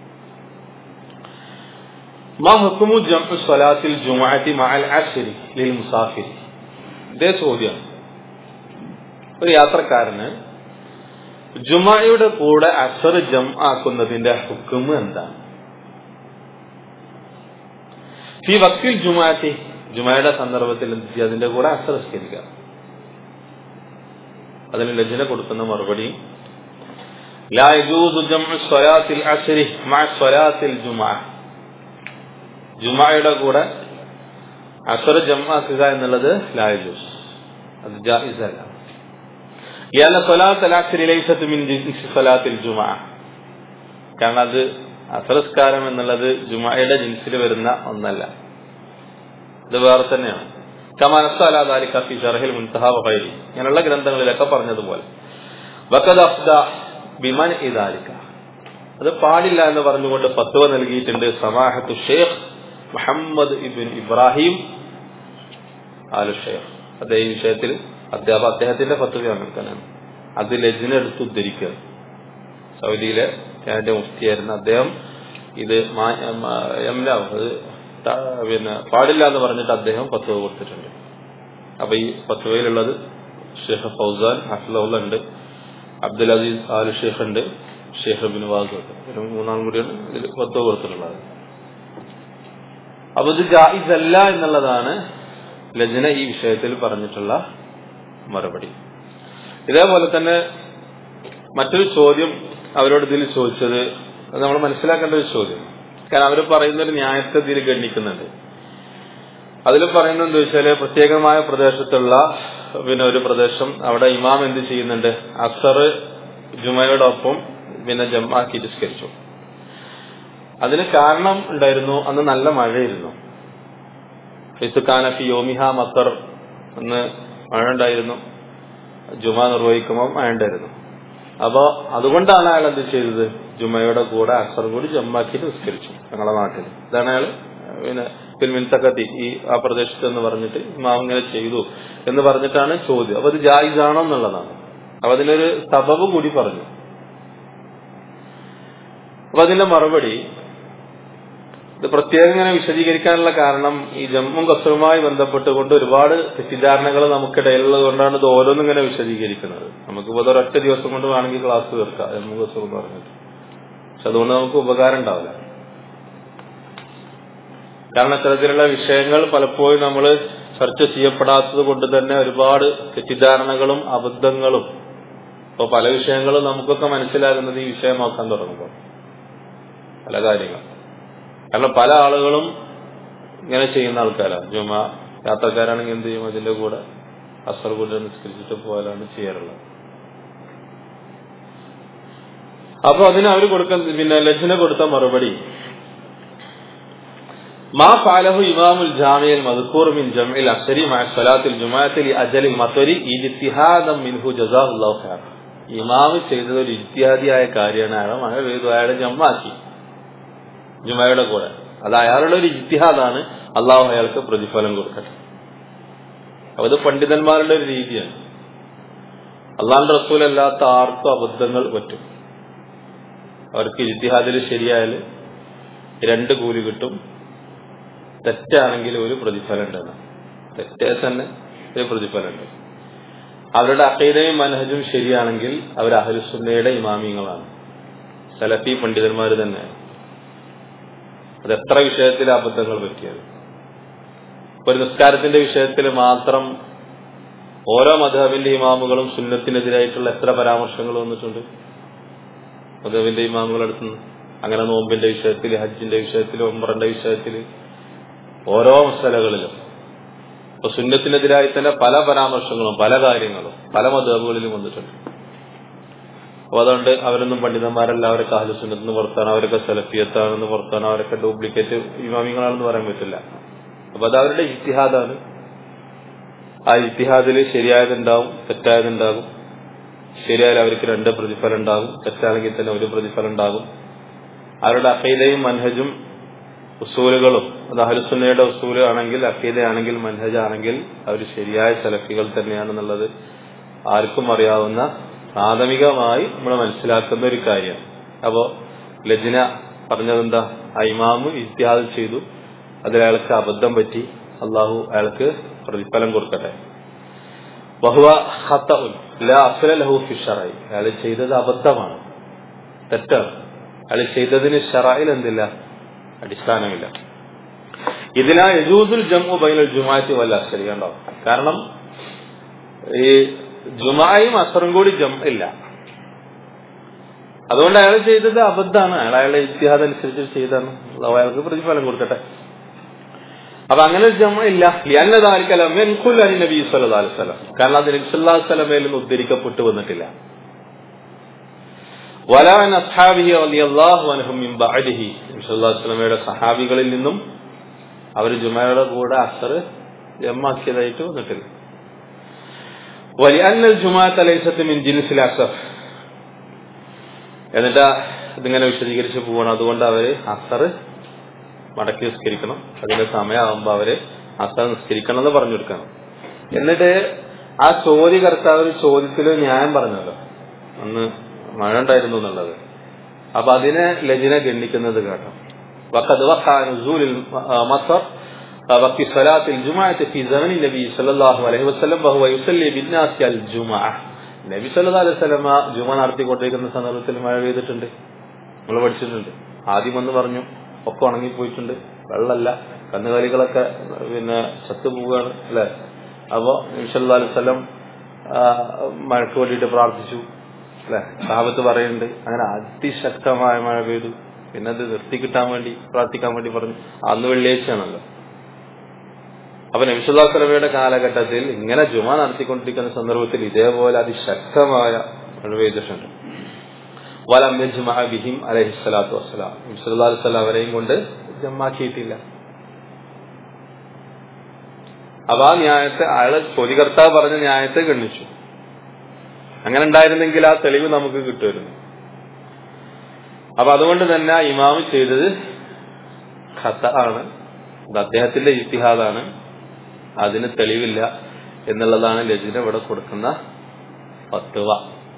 മാ ഹുക്കുമു ജംഉ സ്വലാത്തിൽ ജുമാഅത്തി മഅൽ അശ്രി ലിൽ മുസാഫിരി ഇതേ ചോദ്യം ഒരു യാത്രക്കാരന് ജുമായുടെ കൂടെ അസർ ജം ആക്കുന്നതിന്റെ ഹുക്കും എന്താണ് ഈ വക്കിൽ ജുമാറ്റി ജുമായുടെ സന്ദർഭത്തിൽ എന്ത് ചെയ്യുക അതിന്റെ കൂടെ അസർ സ്കരിക്കുക അതിന് ലജ്ന കൊടുക്കുന്ന മറുപടി لا يجوز جمع صلاة العصر مع صلاة الجمعة ജുമായുടെ കൂടെ അസർ ജമാക്കുക എന്നുള്ളത് ലായജൂസ് അത് ജായിസല്ല لأن صلاة العصر ليست من جنس صلاة الجمعة കാരണം അത് അസറസ്കാരം എന്നുള്ളത് ജുമായുടെ ജിൻസിൽ വരുന്ന ഒന്നല്ല ഇത് വേറെ തന്നെയാണ് കമാനസ്താലാദാലി കഫി ഷർഹിൽ മുൻതഹ വഹൈരി ഇങ്ങനെയുള്ള ഗ്രന്ഥങ്ങളിലൊക്കെ പറഞ്ഞതുപോലെ വക്കത് അഫ്ദ ബിമൻ ഇദാലിക്ക അത് പാടില്ല എന്ന് പറഞ്ഞുകൊണ്ട് ഫത്വ നൽകിയിട്ടുണ്ട് സമാഹത്തു ഷെയ്ഖ് മുഹമ്മദ് ഇബിൻ ഇബ്രാഹിം ആലു ഷെയ്ഖ് അദ്ദേഹം ഈ വിഷയത്തിൽ അധ്യാപക അദ്ദേഹത്തിന്റെ ഫത്വ അങ്ങനെ തന്നെയാണ് അത് ലജ്നെടുത്ത് ഉദ്ധരിക്കുക സൗദിയിലെ കാനഡ മുഫ്തിയായിരുന്ന അദ്ദേഹം ഇത് അത് പിന്നെ പാടില്ല എന്ന് പറഞ്ഞിട്ട് അദ്ദേഹം ഫത്വ കൊടുത്തിട്ടുണ്ട് അപ്പൊ ഈ ഫത്വയിലുള്ളത് ഷെയ്ഖ് ഫൗസാൻ ഹഫ്ലുള്ള ഉണ്ട് അബ്ദുൽ അസീസ് ആലു ഷെയ്ഖ് ഉണ്ട് ഷെയ്ഖ് ബിൻ വാസ് ഉണ്ട് ഒരു മൂന്നാം കൂടിയാണ് ഇതിൽ ഫത്വ കൊടുത്തിട്ടുള്ളത് അപ്പൊ ഇത് ജായിസല്ല എന്നുള്ളതാണ് ലജ്ന ഈ വിഷയത്തിൽ പറഞ്ഞിട്ടുള്ള മറുപടി ഇതേപോലെ തന്നെ മറ്റൊരു ചോദ്യം അവരോട് ഇതിൽ ചോദിച്ചത് അത് നമ്മൾ മനസ്സിലാക്കേണ്ട ഒരു ചോദ്യം കാരണം അവർ പറയുന്ന ഒരു ന്യായത്തെ ഇതിൽ ഗണ്ണിക്കുന്നുണ്ട് അതിൽ പറയുന്നത് എന്താ വെച്ചാല് പ്രത്യേകമായ പ്രദേശത്തുള്ള പിന്നെ ഒരു പ്രദേശം അവിടെ ഇമാം എന്ത് ചെയ്യുന്നുണ്ട് അസർ ജുമയോടൊപ്പം പിന്നെ ജമാക്കി നിസ്കരിച്ചു അതിന് കാരണം ഉണ്ടായിരുന്നു അന്ന് നല്ല മഴയായിരുന്നു ഫിസുഖാനഫി യോമിഹ മത്തർ എന്ന് മഴ ഉണ്ടായിരുന്നു ജുമ നിർവഹിക്കുമ്പോൾ മഴ ഉണ്ടായിരുന്നു അപ്പോ അതുകൊണ്ടാണ് അയാൾ എന്ത് ചെയ്തത് ജുമയുടെ കൂടെ അസർ കൂടി ജമ്മാക്കി നിസ്കരിച്ചു ഞങ്ങളുടെ നാട്ടിൽ ഇതാണ് അയാൾ പിന്നെ പിൽമിൻതക്കത്തി ഈ ആ പ്രദേശത്ത് എന്ന് പറഞ്ഞിട്ട് ഇമാം ഇങ്ങനെ ചെയ്തു എന്ന് പറഞ്ഞിട്ടാണ് ചോദ്യം അപ്പൊ അത് ജായിസാണോ എന്നുള്ളതാണ് അപ്പൊ അതിനൊരു സബബ് കൂടി പറഞ്ഞു അപ്പൊ അതിന്റെ മറുപടി ഇത് പ്രത്യേകം ഇങ്ങനെ വിശദീകരിക്കാനുള്ള കാരണം ഈ ജമ്മും കസറുമായി ബന്ധപ്പെട്ടുകൊണ്ട് ഒരുപാട് തെറ്റിദ്ധാരണകൾ നമുക്കിടയിലുള്ളത് കൊണ്ടാണ് ഇത് ഓരോന്നും ഇങ്ങനെ വിശദീകരിക്കുന്നത് നമുക്ക് ഇപ്പോൾ ഒരൊറ്റ ദിവസം കൊണ്ട് വേണമെങ്കിൽ ക്ലാസ് തീർക്കാം ജമ്മു കസൂർ എന്ന് പറഞ്ഞിട്ട് പക്ഷെ അതുകൊണ്ട് നമുക്ക് ഉപകാരം ഉണ്ടാവില്ല കാരണം ഇത്തരത്തിലുള്ള വിഷയങ്ങൾ പലപ്പോഴും നമ്മൾ ചർച്ച ചെയ്യപ്പെടാത്തത് കൊണ്ട് തന്നെ ഒരുപാട് തെറ്റിദ്ധാരണകളും അബദ്ധങ്ങളും ഇപ്പോൾ പല വിഷയങ്ങളും നമുക്കൊക്കെ മനസ്സിലാകുന്നത് ഈ വിഷയം നോക്കാൻ തുടങ്ങുമ്പോൾ പല കാര്യങ്ങൾ കാരണം പല ആളുകളും ഇങ്ങനെ ചെയ്യുന്ന ആൾക്കാരാണ് ജുമ യാത്രക്കാരാണെങ്കിൽ എന്ത് ചെയ്യും അതിന്റെ കൂടെ അസർ കൂടെ നിസ്കരിച്ചിട്ട് പോയാലാണ് ചെയ്യാറുള്ളത് അപ്പൊ അതിന് അവർ കൊടുക്കുന്ന പിന്നെ ലജ്ന കൊടുത്ത മറുപടി മാ ഫാലഹു ഇമാമുൽ ജാമിയൽ മദ്കൂർ മിൻ ജംഇൽ അസ്രി മഅ സ്വലാത്തിൽ ജുമാഅത്തിൽ അജലിൽ മത്വരി ഇജ്തിഹാദം മിൻഹു ജസാഹുല്ലാഹു ഖൈർ ഇമാമ് ചെയ്തത് ഒരു ഇജ്തിഹാദിയായ കാര്യമാണ് അയാൾ മഴ പെയ്തു അയാളെ ജമ്മാക്കി ജുമയുടെ കൂടെ അത് അയാളുടെ ഒരു ഇത്തിഹാദാണ് അള്ളാഹു അയാൾക്ക് പ്രതിഫലം കൊടുക്കട്ടെ അപ്പൊ ഇത് പണ്ഡിതന്മാരുടെ ഒരു രീതിയാണ് അള്ളാന്റെ റസൂലല്ലാത്ത ആർക്കും അബദ്ധങ്ങൾ പറ്റും അവർക്ക് ഇത്തിഹാദിൽ ശരിയായാൽ രണ്ട് കൂലി കിട്ടും തെറ്റാണെങ്കിൽ ഒരു പ്രതിഫലം ഉണ്ടെന്ന് തെറ്റേ തന്നെ ഒരു പ്രതിഫലം ഉണ്ട് അവരുടെ അക്കൈതയും മനഹജും ശരിയാണെങ്കിൽ അവർ അഹലുസുന്നയുടെ ഇമാമിയങ്ങളാണ് സലഫി പണ്ഡിതന്മാർ തന്നെയാണ് അത് എത്ര വിഷയത്തിൽ അബദ്ധങ്ങൾ പറ്റിയത് ഒരു നിസ്കാരത്തിന്റെ വിഷയത്തിൽ മാത്രം ഓരോ മധബിന്റെ ഇമാമുകളും സുന്നത്തിനെതിരായിട്ടുള്ള എത്ര പരാമർശങ്ങൾ വന്നിട്ടുണ്ട് മധബിന്റെ ഇമാമുകളെടുത്തുനിന്ന് അങ്ങനെ നോമ്പിന്റെ വിഷയത്തിൽ ഹജ്ജിന്റെ വിഷയത്തിൽ ഒമ്പറിന്റെ വിഷയത്തിൽ ഓരോ മസലകളിലും ഇപ്പൊ സുന്നത്തിനെതിരായി തന്നെ പല പരാമർശങ്ങളും പല കാര്യങ്ങളും പല മധബുകളിലും വന്നിട്ടുണ്ട് അപ്പൊ അതുകൊണ്ട് അവരൊന്നും പണ്ഡിതന്മാരല്ല അവരൊക്കെ അഹലുസുന്നത്തിന് പുറത്താണ് അവരൊക്കെ സെലഫിയത്താണെന്ന് പുറത്താണ് അവരൊക്കെ ഡ്യൂപ്ലിക്കേറ്റ് ഇമാമിങ്ങളാണെന്ന് പറയാൻ പറ്റില്ല അപ്പൊ അത് അവരുടെ ഇത്തിഹാദാണ് ആ ഇത്തിഹാദിൽ ശരിയായതുണ്ടാവും തെറ്റായതുണ്ടാകും ശരിയായാലും അവർക്ക് രണ്ട് പ്രതിഫലം ഉണ്ടാകും തെറ്റാണെങ്കിൽ തന്നെ ഒരു പ്രതിഫലം ഉണ്ടാകും അവരുടെ അഖീദയും മൻഹജും ഉസൂലുകളും അത് അഹലുസുന്നയുടെ ഉസൂല് ആണെങ്കിൽ അഖീദ ആണെങ്കിൽ മൻഹജ് ആണെങ്കിൽ അവർ ശരിയായ സെലഫികൾ തന്നെയാണെന്നുള്ളത് ആർക്കും അറിയാവുന്ന പ്രാഥമികമായി നമ്മൾ മനസ്സിലാക്കുന്ന ഒരു കാര്യമാണ് അപ്പോ ലജ്ന പറഞ്ഞതെന്താ ആ ഇമാമ് ഇത്യാദ് ചെയ്തു അതിൽ അയാൾക്ക് അബദ്ധം പറ്റി അള്ളാഹു അയാൾക്ക് പ്രതിഫലം കൊടുക്കട്ടെ ബഹുവ ഖത്തഉൻ ലാ അസ്ല ലഹു ഫി ഷറഈ അയാൾ ചെയ്തത് അബദ്ധമാണ് തെറ്റാണ് അയാൾ ചെയ്തതിന് ഷറയിൽ എന്തില്ല അടിസ്ഥാനമില്ല ഇതിനാ യജൂസുൽ ജംഉ ബൈനൽ ജുമാഅത്തി വൽ അസ്രി കണ്ടോ കാരണം ഈ ജുമായും അസറും കൂടി ജം ഇല്ല അതുകൊണ്ട് അയാൾ ചെയ്തത് അബദ്ധമാണ് അയാൾ അയാളെ ഇത്തിഹാദ് അനുസരിച്ച് ചെയ്താണ് അള്ളാഹു അയാൾക്ക് പ്രതിഫലം കൊടുക്കട്ടെ അപ്പൊ അങ്ങനെ ഒരു ജമ ഇല്ല ലിയന്നതാലിക്കലം നബി സല്ലല്ലാഹു അലൈഹി വസല്ലം കാരണം അത് നബി സല്ലല്ലാഹു അലൈഹി വസല്ലമയിൽ നിന്ന് ഉദ്ധരിക്കപ്പെട്ടു വന്നിട്ടില്ല വലാൻ അസ്ഹാബിഹി റളിയല്ലാഹു അൻഹും മിൻ ബഅദിഹി നബി സല്ലല്ലാഹു അലൈഹി വസല്ലമയുടെ സഹാബികളിൽ നിന്നും അവർ ജുമയുടെ കൂടെ അസർ ജമാക്കിയതായിട്ട് വന്നിട്ടില്ല വലിയ ജുമാഅത്ത് ലൈസത്ത് മിൻ ജിൻസിൽ അസഫ് എന്നിട്ട് ഇതിങ്ങനെ വിശദീകരിച്ച് പോവാണ് അതുകൊണ്ട് അവര് അസർ മടക്കി നിസ്കരിക്കണം അതിന്റെ സമയമാകുമ്പോ അവര് അസർ നിസ്കരിക്കണം എന്ന് പറഞ്ഞു കൊടുക്കണം എന്നിട്ട് ആ ചോദ്യകർത്താവ് ഒരു ചോദ്യത്തിൽ ന്യായം പറഞ്ഞല്ലോ അന്ന് മഴ ഉണ്ടായിരുന്നു എന്നുള്ളത് അപ്പൊ അതിനെ ലജിന ഗണ്ണിക്കുന്നത് കേട്ടോ وقد وقع نزول المطر وقت صلاة الجمعة في زمن النبي صلى الله عليه وسلم وهو يصلي بالناس الجمعة നബി സല്ലല്ലാഹു അലൈഹി വസല്ലമ ജുമ നടത്തിക്കൊണ്ടിരിക്കുന്ന സന്ദർഭത്തിൽ മഴ പെയ്തിട്ടുണ്ട് നമ്മൾ പഠിച്ചിട്ടുണ്ട് ആദ്യം വന്ന് പറഞ്ഞു ഒക്കെ ഉണങ്ങിപ്പോയിട്ടുണ്ട് വെള്ളമല്ല കന്നുകാലികളൊക്കെ പിന്നെ ചത്തു പോവുകയാണ് അല്ലെ അപ്പോ നബി സല്ലല്ലാഹു അലൈഹി വസല്ലം ആ, മഴയ്ക്ക് വേണ്ടിയിട്ട് പ്രാർത്ഥിച്ചു അല്ലെ സാഹബത്ത് പറയുന്നുണ്ട് അങ്ങനെ അതിശക്തമായ മഴ പെയ്തു പിന്നെ അത് നിർത്തി കിട്ടാൻ വേണ്ടി പ്രാർത്ഥിക്കാൻ വേണ്ടി പറഞ്ഞു അന്ന് വെള്ളിയാഴ്ചയാണല്ലോ അപ്പൊ നബിസുല്ലാസ്ലമയുടെ കാലഘട്ടത്തിൽ ഇങ്ങനെ ജുമ നടത്തിക്കൊണ്ടിരിക്കുന്ന സന്ദർഭത്തിൽ ഇതേപോലെ അതിശക്തമായ മഴ പെയ്തിട്ടുണ്ട് വലം യജ്മഅ ബിഹിം അലൈഹി സ്വലാത്തു വസ്സലാം നബി സല്ലല്ലാഹു അലൈഹി വസല്ലം അവരെയും കൊണ്ട് ജമാക്കിയിട്ടില്ല അപ്പൊ ആ ന്യായത്തെ അയാള് ചോദ്യകർത്താവ് പറഞ്ഞ ന്യായത്തെ ഗണ്ണിച്ചു അങ്ങനെ ഉണ്ടായിരുന്നെങ്കിൽ ആ തെളിവ് നമുക്ക് കിട്ടുമായിരുന്നു അപ്പൊ അതുകൊണ്ട് തന്നെ ആ ഇമാമ് ചെയ്തത് ഖത്ത ആണ് അത് അദ്ദേഹത്തിന്റെ ഇത്തിഹാദാണ് അതിന് തെളിവില്ല എന്നുള്ളതാണ് ലജിന ഇവിടെ കൊടുക്കുന്ന ഫത്വ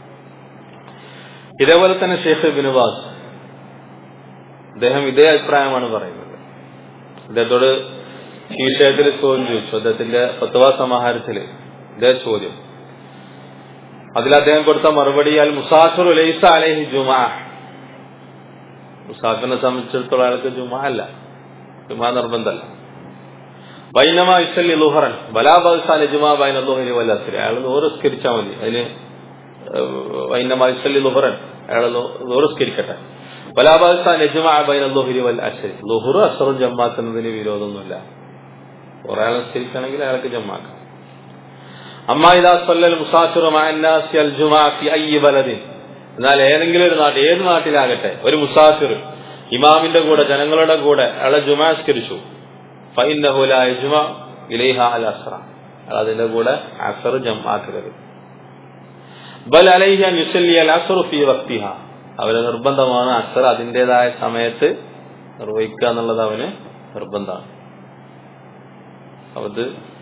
ഇതേപോലെ തന്നെ ഷെയ്ഖ് ബിനുവാസ് അദ്ദേഹം ഇതേ അഭിപ്രായമാണ് പറയുന്നത് അദ്ദേഹത്തോട് ഈ വിഷയത്തിൽ ചോദ്യം ചോദിച്ചു അദ്ദേഹത്തിന്റെ ഫത്വ സമാഹാരത്തില് ഇതേ ചോദ്യം അതിൽ അദ്ദേഹം കൊടുത്ത മറുപടി അൽ മുസാഫിർ ഉലൈസ അലൈഹി ജുമാ മുസാഫിറിനെ സംബന്ധിച്ചിടത്തോളം അയാൾക്ക് ജുമാ അല്ല ജുമാ നിർബന്ധമല്ല ബൈനമ ഇസല്ലി ലുഹറൻ ബലാബാസാൻ ജുമാ ബൈന ലുഹരി വല്ലാത്തിരി അയാൾ നൂറുസ്കരിച്ചാൽ മതി അതിന് ബൈനമ ഇസല്ലി ലുഹറൻ അയാൾ നൂറുസ്കരിക്കട്ടെ ബലാബാസാൻ യജുമാ ബൈന ലുഹരി വൽ അശ്രി ലുഹുറു അസറും ജമ്മാക്കുന്നതിന് വിരോധമൊന്നുമില്ല കുറെ ആൾ നിസ്കരിക്കുകയാണെങ്കിൽ അയാൾക്ക് ജമ്മാക്കാം അമ്മ ഇതാ സല്ലൽ മുസാഫിറു മഅന്നാസി അൽ ജുമാ ഫി അയ്യി ബലദിൻ എന്നാൽ ഏതെങ്കിലും ഒരു നാട്ടിൽ ഏത് നാട്ടിലാകട്ടെ ഒരു മുസാഫിർ ഇമാമിന്റെ കൂടെ ജനങ്ങളുടെ കൂടെ അയാളെ ജുമാസ്കരിച്ചു ഫൈനഹു ലാ യജ്മ ഇലൈഹ അൽ അസ്റ അയാൾ അതിന്റെ കൂടെ അസർ ജമാക്കരുത് ബൽ അലൈഹി അൻ യുസല്ലി അൽ അസ്റു ഫി വക്തിഹ അവന് നിർബന്ധമാണ് അസർ അതിന്റേതായ സമയത്ത് നിർവഹിക്കുക എന്നുള്ളത് അവന് നിർബന്ധമാണ് അത്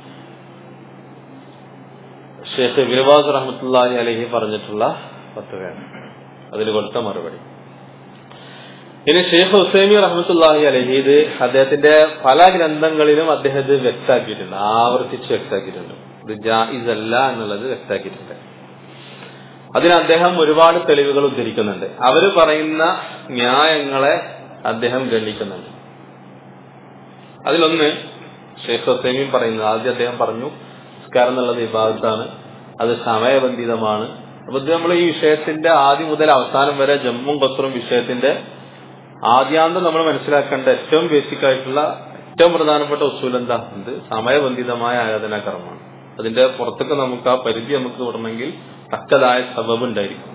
ഷേഖ് ബിർവാസ് റഹ്മത്തുള്ളാഹി അലഹി പറഞ്ഞിട്ടുള്ള ഫത്വയാണ് അതിന് കൊടുത്ത മറുപടി ഇനി ഷെയ്ഖ് ഹുസൈമി റഹ്മത്തുള്ളാഹി അലഹി ഇത് അദ്ദേഹത്തിന്റെ പല ഗ്രന്ഥങ്ങളിലും അദ്ദേഹം ഇത് വ്യക്താക്കിയിട്ടുണ്ട് ആവർത്തിച്ച് വ്യക്താക്കിയിട്ടുണ്ട് ഇത് ജായിസ് അല്ല എന്നുള്ളത് വ്യക്താക്കിയിട്ടുണ്ട് അതിന് അദ്ദേഹം ഒരുപാട് തെളിവുകൾ ഉദ്ധരിക്കുന്നുണ്ട് അവര് പറയുന്ന ന്യായങ്ങളെ അദ്ദേഹം ഗണ്ണിക്കുന്നുണ്ട് അതിലൊന്ന് ഷെയ്ഖ് ഹുസൈമീൻ പറയുന്നത് ആദ്യം അദ്ദേഹം പറഞ്ഞു നിസ്കാരം എന്നുള്ളത് വിഭാഗത്താണ് അത് സമയബന്ധിതമാണ് അപ്പൊ ഇത് നമ്മൾ ഈ വിഷയത്തിന്റെ ആദ്യം മുതൽ അവസാനം വരെ ജമ്മും കസറും വിഷയത്തിന്റെ ആദ്യാന്തം നമ്മൾ മനസ്സിലാക്കേണ്ട ഏറ്റവും ബേസിക് ആയിട്ടുള്ള ഏറ്റവും പ്രധാനപ്പെട്ട ഉസൂൽ എന്താ ഇത് സമയബന്ധിതമായ ആരാധനാ കർമ്മമാണ് അതിന്റെ പുറത്തൊക്കെ നമുക്ക് ആ പരിധി നമുക്ക് വിടണമെങ്കിൽ തക്കതായ സബബ് ഉണ്ടായിരിക്കും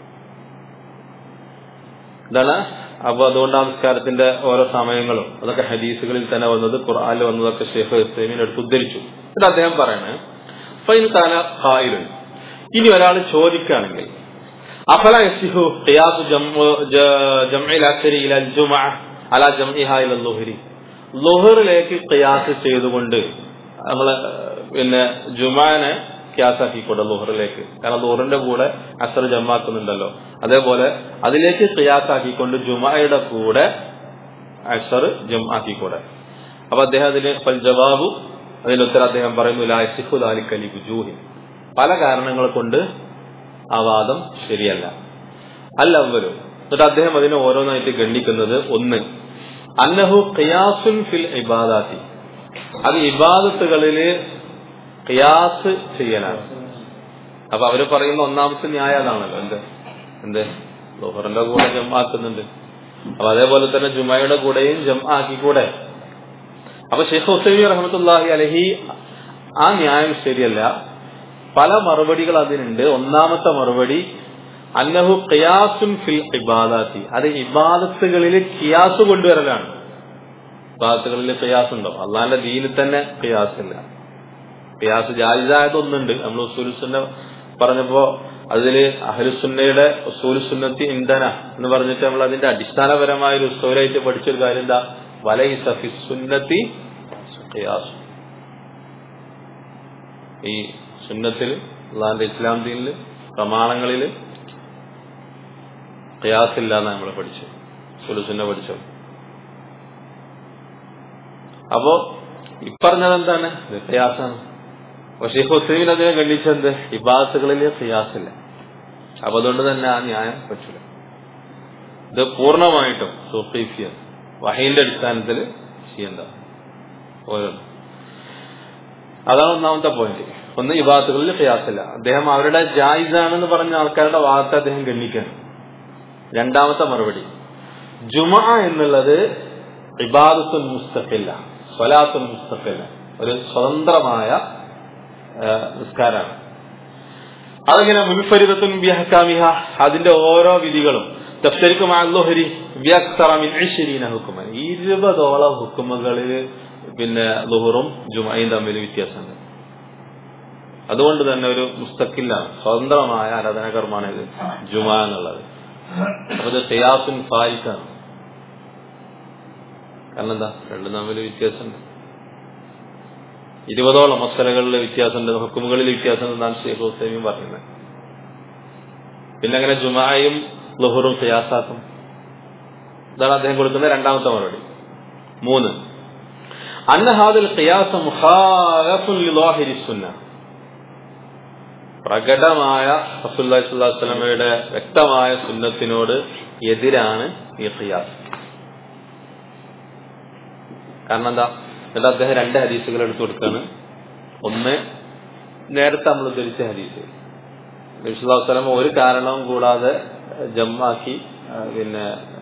ഇതാണ് അപ്പൊ അതുകൊണ്ട് ആ നിസ്കാരത്തിന്റെ ഓരോ സമയങ്ങളും അതൊക്കെ ഹദീസുകളിൽ തന്നെ വന്നത് ഖുർആാനിൽ വന്നതൊക്കെ ഷെയ്ഖ് ഹുസൈമിൻ എടുത്ത് ഉദ്ധരിച്ചു എന്നിട്ട് അദ്ദേഹം പറയണേ ഫൈൻ താന ഖായിലുൻ ഇനി ഒരാൾ ചോദിക്കുകയാണെങ്കിൽ അഫല യസിഹു ഖിയാസു ജംഇൽ അസ്രി ഇല ജുമഅ അല ജംഇഹ ഇല ളുഹരി ളുഹറിലേക്ക് ഖിയാസ് ചെയ്തുകൊണ്ട് നമ്മള് പിന്നെ ജുമാനെ ഖിയാസാക്കിക്കൂടെ ലുഹറിലേക്ക് കാരണം ലുഹറിന്റെ കൂടെ അസർ ജമാക്കുന്നുണ്ടല്ലോ അതേപോലെ അതിലേക്ക് ഖിയാസാക്കിക്കൊണ്ട് ജുമായുടെ കൂടെ അസർ ജം ആക്കിക്കൂടെ അപ്പൊ അദ്ദേഹം അതിന് ഫൽ ജവാബു അതിന്റെ ഉത്തരം അദ്ദേഹം പറയുന്നു ലാസിഖു ദാലിക്കലി ബുജൂഹി പല കാരണങ്ങൾ കൊണ്ട് ആ വാദം ശരിയല്ല അല്ല അവരും എന്നിട്ട് അദ്ദേഹം അതിനെ ഓരോന്നായിട്ട് ഗണ്ണിക്കുന്നത് ഒന്ന് അന്നഹു ഖിയാസുൻ ഫിൽ ഇബാദാത്തി അത് ഇബാദത്തുകളില് ഖിയാസ് ചെയ്യലാണ് അപ്പൊ അവര് പറയുന്ന ഒന്നാമത്തെ ന്യായം അതാണല്ലോ എന്ത് എന്ത് ലോഹറിന്റെ കൂടെ ജം ആക്കുന്നുണ്ട് അപ്പൊ അതേപോലെ തന്നെ ജുമയുടെ കൂടെയും ജം ആക്കിക്കൂടെ അപ്പൊ ഷെയ്ഖ് ഹുസൈമി റഹമത്തുല്ലാഹി അലഹി ആ ന്യായം ശരിയല്ല പല മറുപടികൾ അതിനുണ്ട് ഒന്നാമത്തെ മറുപടി അന്നഹു ഖിയാസുൻ ഫിൽ ഇബാദാത്തി അത് ഇബാദത്തുകളിൽ ഖിയാസ് കൊണ്ടുവരലാണ് ഇബാദത്തുകളിൽ ഖിയാസ് ഉണ്ടോ അള്ളാന്റെ ദീനിൽ തന്നെ ഖിയാസ് ഇല്ല ഖിയാസ് ജായിസായത് ഒന്നുണ്ട് നമ്മൾ ഉസൂലുസുന്ന പറഞ്ഞപ്പോ അതില് അഹലുസുന്നയുടെ ഉസൂലുസുന്നത്തി ഇന്ധന എന്ന് പറഞ്ഞിട്ട് നമ്മൾ അതിന്റെ അടിസ്ഥാനപരമായ ഒരു ഉസൂലായിട്ട് പഠിച്ചൊരു കാര്യം എന്താ വലൈ സഫി സുന്നത്തി ഖിയാസ് ഈ സുന്നത്തിൽ അള്ളാന്റെ ഇസ്ലാം ദീനില് പ്രമാണങ്ങളിൽ ഖിയാസില്ല എന്ന് നമ്മൾ പഠിച്ചു സുലുസുന്ന പഠിച്ചു അപ്പോ ഇപ്പറഞ്ഞത് എന്താണ് ഇത് ഖിയാസാണ് പക്ഷേ ഹുസൈൻ അതിനെ ഖണ്ഡിച്ചെന്ത് ഇബാസുകളിൽ ഖിയാസില്ല അപ്പൊ അതുകൊണ്ട് തന്നെ ആ ന്യായം പറ്റില്ല ഇത് പൂർണ്ണമായിട്ടും സൂഫീഫിയ വഹീന്റെ അടിസ്ഥാനത്തിൽ ചെയ്യേണ്ട ഓരോന്ന് അതാണ് ഒന്നാമത്തെ പോയിന്റ് ഒന്ന് ഇബാദത്തുകളിൽ ഖിയാസില്ല അദ്ദേഹം അവരുടെ ജായിസാണെന്ന് പറഞ്ഞ ആൾക്കാരുടെ വാദത്തെ അദ്ദേഹം ഗണ്ണിക്കണം രണ്ടാമത്തെ മറുപടി ജുമ എന്നുള്ളത് ഇബാദത്തുൻ മുസ്തഖില്ല സ്വലാത്തുൻ മുസ്തഖില്ല ഒരു സ്വതന്ത്രമായ നിസ്കാരമാണ് അതിങ്ങനെ മുൻഫരിദത്തുൻ ബിഹക്കാമിഹ അതിന്റെ ഓരോ വിധികളും തഫ്സരിക്കും അല്ലോഹരി ഹുക്കുമൻ ഇരുപതോളം ഹുക്കുമകളിൽ പിന്നെ ലുഹറും ജുമയും തമ്മിൽ വ്യത്യാസമുണ്ട് അതുകൊണ്ട് തന്നെ ഒരു മുസ്തക്കില്ലാണ് സ്വതന്ത്രമായ ആരാധനാകർമാണ് ഇത് ജുമ എന്നുള്ളത് അപ്പൊ ഇത് ഖിയാസുൻ ഫാരിക്കാണ് കാരണം എന്താ രണ്ടും തമ്മിൽ വ്യത്യാസമുണ്ട് ഇരുപതോളം മസലകളിൽ വ്യത്യാസമുണ്ട് ഹുക്കുമുകളിൽ വ്യത്യാസം എന്നാണ് ഷെയ്ഖ് ഹുസൈമിയും പറയുന്നത് പിന്നെ അങ്ങനെ ജുമായും ലുഹറും ഖിയാസാക്കും ഇതാണ് അദ്ദേഹം കൊടുക്കുന്ന രണ്ടാമത്തെ മറുപടി മൂന്ന് അന്നഹാദുൽ ഖിയാസ മുഖാലഫുൻ ലിലാഹിരി സുന്ന പ്രകടമായ റസൂല്ലി സ്വലമയുടെ വ്യക്തമായ സുന്നത്തിനോട് എതിരാണ് ഈ ഖിയാസ് കാരണം എന്താ എന്നിട്ട് അദ്ദേഹം രണ്ട് ഹദീസുകൾ എടുത്തു കൊടുക്കാണ് ഒന്ന് നേരത്തെ നമ്മൾ ധരിച്ച ഹദീസ് നബിസ്വലം ഒരു കാരണവും കൂടാതെ ജമ്മാക്കി പിന്നെ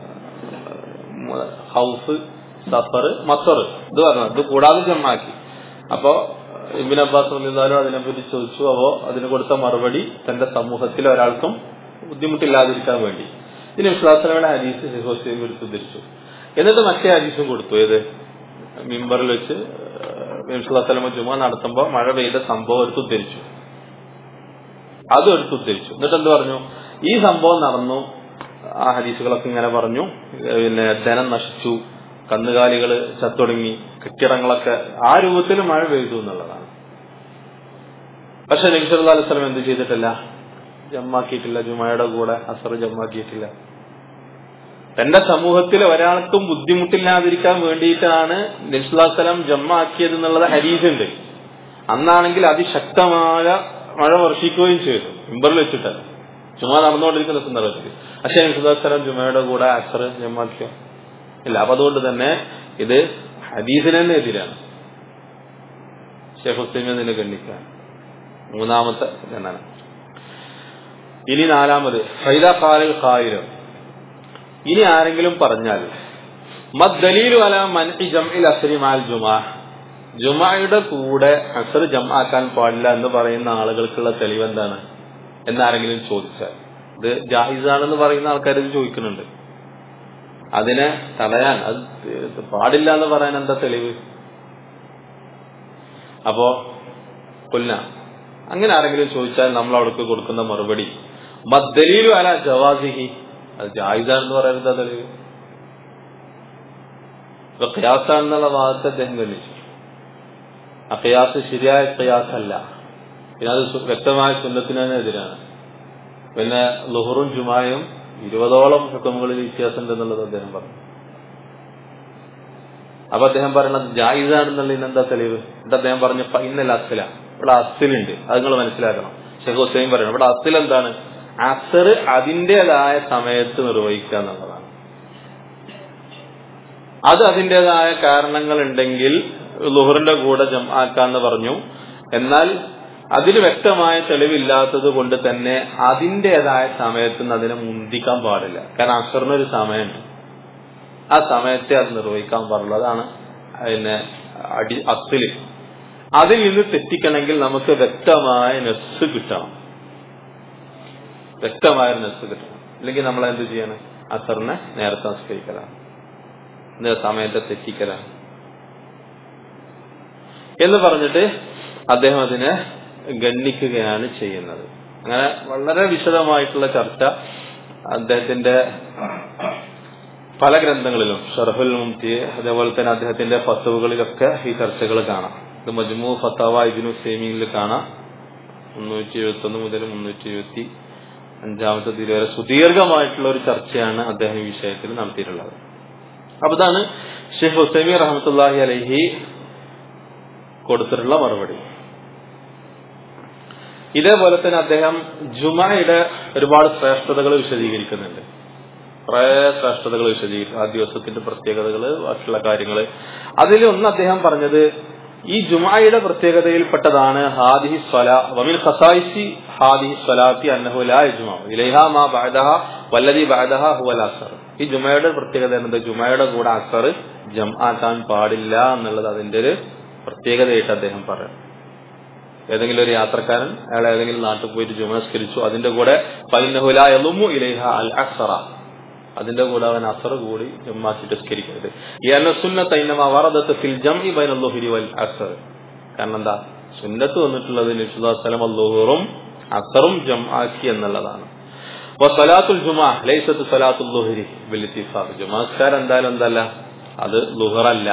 ഹൗസ് സഫർ മത്തർ ഇത് പറഞ്ഞു ഇത് കൂടാതെ ജമ്മാക്കി അപ്പോ ഇബിൻ അബ്ബാസ് വന്നിരുന്നാലും അതിനെപ്പറ്റി ചോദിച്ചു അപ്പോ അതിന് കൊടുത്ത മറുപടി തന്റെ സമൂഹത്തിൽ ഒരാൾക്കും ബുദ്ധിമുട്ടില്ലാതിരിക്കാൻ വേണ്ടി ഇതിന് വിശ്വാസനയുടെ ഹദീസ് ഹുസൈൻ എടുത്ത് ധരിച്ചു എന്നിട്ട് മറ്റേ ഹദീസും കൊടുത്തു ഏത് മിമ്പറിൽ വെച്ച് വിശ്വാസലമ ജുമ നടത്തുമ്പോൾ മഴ പെയ്ത സംഭവം എടുത്ത് ഉദ്ധരിച്ചു അതും എടുത്ത് ഉദ്ധരിച്ചു എന്നിട്ട് എന്ത് പറഞ്ഞു ഈ സംഭവം നടന്നു ആ ഹദീസുകളൊക്കെ ഇങ്ങനെ പറഞ്ഞു പിന്നെ ധനം നശിച്ചു കന്നുകാലികള് ചത്തൊടുങ്ങി കെട്ടിടങ്ങളൊക്കെ ആ രൂപത്തിൽ മഴ പെയ്തു എന്നുള്ളതാണ് പക്ഷെ നബി സല്ലല്ലാഹു അലൈഹി വസല്ലം എന്ത് ചെയ്തിട്ടില്ല ജമ്മാക്കിയിട്ടില്ല ജുമയുടെ കൂടെ അസർ ജമ്മാക്കിയിട്ടില്ല തന്റെ സമൂഹത്തിൽ ഒരാൾക്കും ബുദ്ധിമുട്ടില്ലാതിരിക്കാൻ വേണ്ടിയിട്ടാണ് നബ്സുല്ലാസ്ലം ജമ്മാക്കിയത് എന്നുള്ളത് ഹരീസുണ്ട് അന്നാണെങ്കിൽ അതിശക്തമായ മഴ വർഷിക്കുകയും ചെയ്തു മിമ്പറിൽ വെച്ചിട്ട് ചുമ നടന്നുകൊണ്ടിരിക്കുന്ന സന്ദർഭത്തിൽ പക്ഷേ നബ്സുല്ലാസ്ലം ജുമയുടെ കൂടെ അസർ ജമ്മാക്കിയോ ഇല്ല അപ്പൊ അതുകൊണ്ട് തന്നെ ഇത് ഹദീസിന് തന്നെ എതിരാണ് ഷെയ്ഖ് ഹുസൈൻ ഇതിനെ ഗണ്ണിക്കുക മൂന്നാമത്തെ എന്നാണ് ഇനി നാലാമത് ഫൈദ ഖാലിൽ ഖായിരം ഇനി ആരെങ്കിലും പറഞ്ഞാൽ മദ്ദലീലു അല മൻഇ ജംഇൽ അസ്രി മാൽ ജുമാ ജുമായുടെ കൂടെ അസർ ജമാക്കാൻ പാടില്ല എന്ന് പറയുന്ന ആളുകൾക്കുള്ള തെളിവ് എന്താണ് എന്നാരെങ്കിലും ചോദിച്ചാൽ ഇത് ജാഹിസാണെന്ന് പറയുന്ന ആൾക്കാർ ഇത് ചോദിക്കുന്നുണ്ട് അതിനെ തടയാൻ അത് പാടില്ല എന്ന് പറയാൻ എന്താ തെളിവ് അപ്പോ കൊല്ല അങ്ങനെ ആരെങ്കിലും ചോദിച്ചാൽ നമ്മൾ അവർക്ക് കൊടുക്കുന്ന മറുപടി മദ്ദലീലു അല ജവാസിഹി അത് ജായിദാണെന്ന് പറയുന്നത് തെളിവ് ഇപ്പൊ ഖിയാസാണെന്നുള്ള വാദത്തെ അദ്ദേഹം ഗണിച്ചു ആ ഖിയാസ് ശരിയായ ഖിയാസല്ല പിന്നെ അത് വ്യക്തമായ സുന്നത്തിന് തന്നെ എതിരാണ് പിന്നെ ലുഹറും ജുമായും ഇരുപതോളം ഹുക്കമുകളിൽ വ്യത്യാസമുണ്ട് എന്നുള്ളത് അദ്ദേഹം പറഞ്ഞു അപ്പൊ അദ്ദേഹം പറയുന്നത് ജായിസാണെന്നുള്ളതിന് എന്താ തെളിവ് എന്നിട്ട് അദ്ദേഹം പറഞ്ഞു ഫൈനൽ അസില ഇവിടെ അസിലുണ്ട് അത് നിങ്ങൾ മനസ്സിലാക്കണം ഷെഖ് ഹുസൈൻ പറയണം ഇവിടെ അസിൽ എന്താണ് അസർ അതിൻ്റെതായ സമയത്ത് നിർവഹിക്കുക എന്നുള്ളതാണ് അത് അതിൻ്റെതായ കാരണങ്ങൾ ഉണ്ടെങ്കിൽ ലുഹറിന്റെ കൂടെ ജമാക്കാന്ന് പറഞ്ഞു എന്നാൽ അതിൽ വ്യക്തമായ തെളിവില്ലാത്തത് കൊണ്ട് തന്നെ അതിൻ്റെതായ സമയത്ത് നിന്ന് അതിനെ മുന്തിക്കാൻ പാടില്ല കാരണം അസറിനൊരു സമയമുണ്ട് ആ സമയത്തെ അത് നിർവഹിക്കാൻ പാടുള്ളൂ അതാണ് പിന്നെ അടി അസില് അതിൽ നിന്ന് തെറ്റിക്കണമെങ്കിൽ നമുക്ക് വ്യക്തമായ നെസ് കിട്ടണം വ്യക്തമായ നെസ് കിട്ടണം അല്ലെങ്കിൽ നമ്മൾ എന്ത് ചെയ്യണം അസറിനെ നേരത്തെ നമസ്കരിക്കലാണ് സമയത്തെ തെറ്റിക്കലാണ് എന്ന് പറഞ്ഞിട്ട് അദ്ദേഹം അതിനെ ഗണ്ണിക്കുകയാണ് ചെയ്യുന്നത് അങ്ങനെ വളരെ വിശദമായിട്ടുള്ള ചർച്ച അദ്ദേഹത്തിന്റെ പല ഗ്രന്ഥങ്ങളിലും ഷറഫുൽ മുംതി അതേപോലെ തന്നെ അദ്ദേഹത്തിന്റെ ഫത്തുവകളിലൊക്കെ ഈ ചർച്ചകൾ കാണാം ഇത് മജ്മു ഫത്താവ ഇബിനു സേമിയിൽ കാണാം മുന്നൂറ്റി എഴുപത്തി ഒന്ന് മുതൽ മുന്നൂറ്റി എഴുപത്തി അഞ്ചാമത്തെ തീയതി വരെ സുദീർഘമായിട്ടുള്ള ഒരു ചർച്ചയാണ് അദ്ദേഹം ഈ വിഷയത്തിൽ നടത്തിയിട്ടുള്ളത് അപ്പൊ ഇതാണ് ഷെയ്ഖ് ഹുസൈമി റഹമത്തല്ലാഹി അലഹി കൊടുത്തിട്ടുള്ള മറുപടി ഇതേപോലെ തന്നെ അദ്ദേഹം ജുമയുടെ ഒരുപാട് ശ്രേഷ്ഠതകൾ വിശദീകരിക്കുന്നുണ്ട് കുറെ ശ്രേഷ്ഠതകൾ വിശദീകരിക്കും ആ ദിവസത്തിന്റെ പ്രത്യേകതകൾ ബാക്കിയുള്ള കാര്യങ്ങൾ അതിൽ ഒന്ന് അദ്ദേഹം പറഞ്ഞത് ഈ ജുമായുടെ പ്രത്യേകതയിൽപ്പെട്ടതാണ് ഹാദിഹി സ്വല വമിൽ ഖസായിസി ഹാദിഹി സ്വലാത്തി അന്നഹു ലാ യജ്മഉ ഇലൈഹ മാ ബഅദഹ വല്ലദി ബഅദഹ ഹുവൽ അസർ ഈ ജുമയുടെ പ്രത്യേകത എന്നത് ജുമയുടെ കൂടെ അസർ ജംആക്കാൻ പാടില്ല എന്നുള്ളത് അതിന്റെ ഒരു പ്രത്യേകതയായിട്ട് അദ്ദേഹം പറയും ഏതെങ്കിലും ഒരു യാത്രക്കാരൻ അയാൾ ഏതെങ്കിലും നാട്ടിൽ പോയിട്ട് ജുമസ്കരിച്ചു അതിന്റെ കൂടെ ഫൈനഹു ലാ യളുമു ഇലൈഹ അൽ അക്സറ അതിന്റെ കൂടെ അവൻ അസർ കൂടി ജമ്മാക്കിട്ട് സ്കരിക്കരുത് ഈ അനസുന്ന തൈനമ വറദത്ത് ഫിൽ ജംഇ ബൈനൽ ളുഹരി വൽ അസർ കാരണം എന്താ സുന്നത്ത് വന്നിട്ടുള്ളത് നബിസ്വലം അല്ലുഹറും അസറും ജംആക്കി എന്നുള്ളതാണ് സലാത്തുൽ ജുമാ ലൈസത്ത് സലാത്തുൽ ലുഹരി ബിൽ ഇത്തിഫാഖ് ജുമാസ്കാർ എന്തായാലും എന്തല്ല അത് ലുഹറല്ല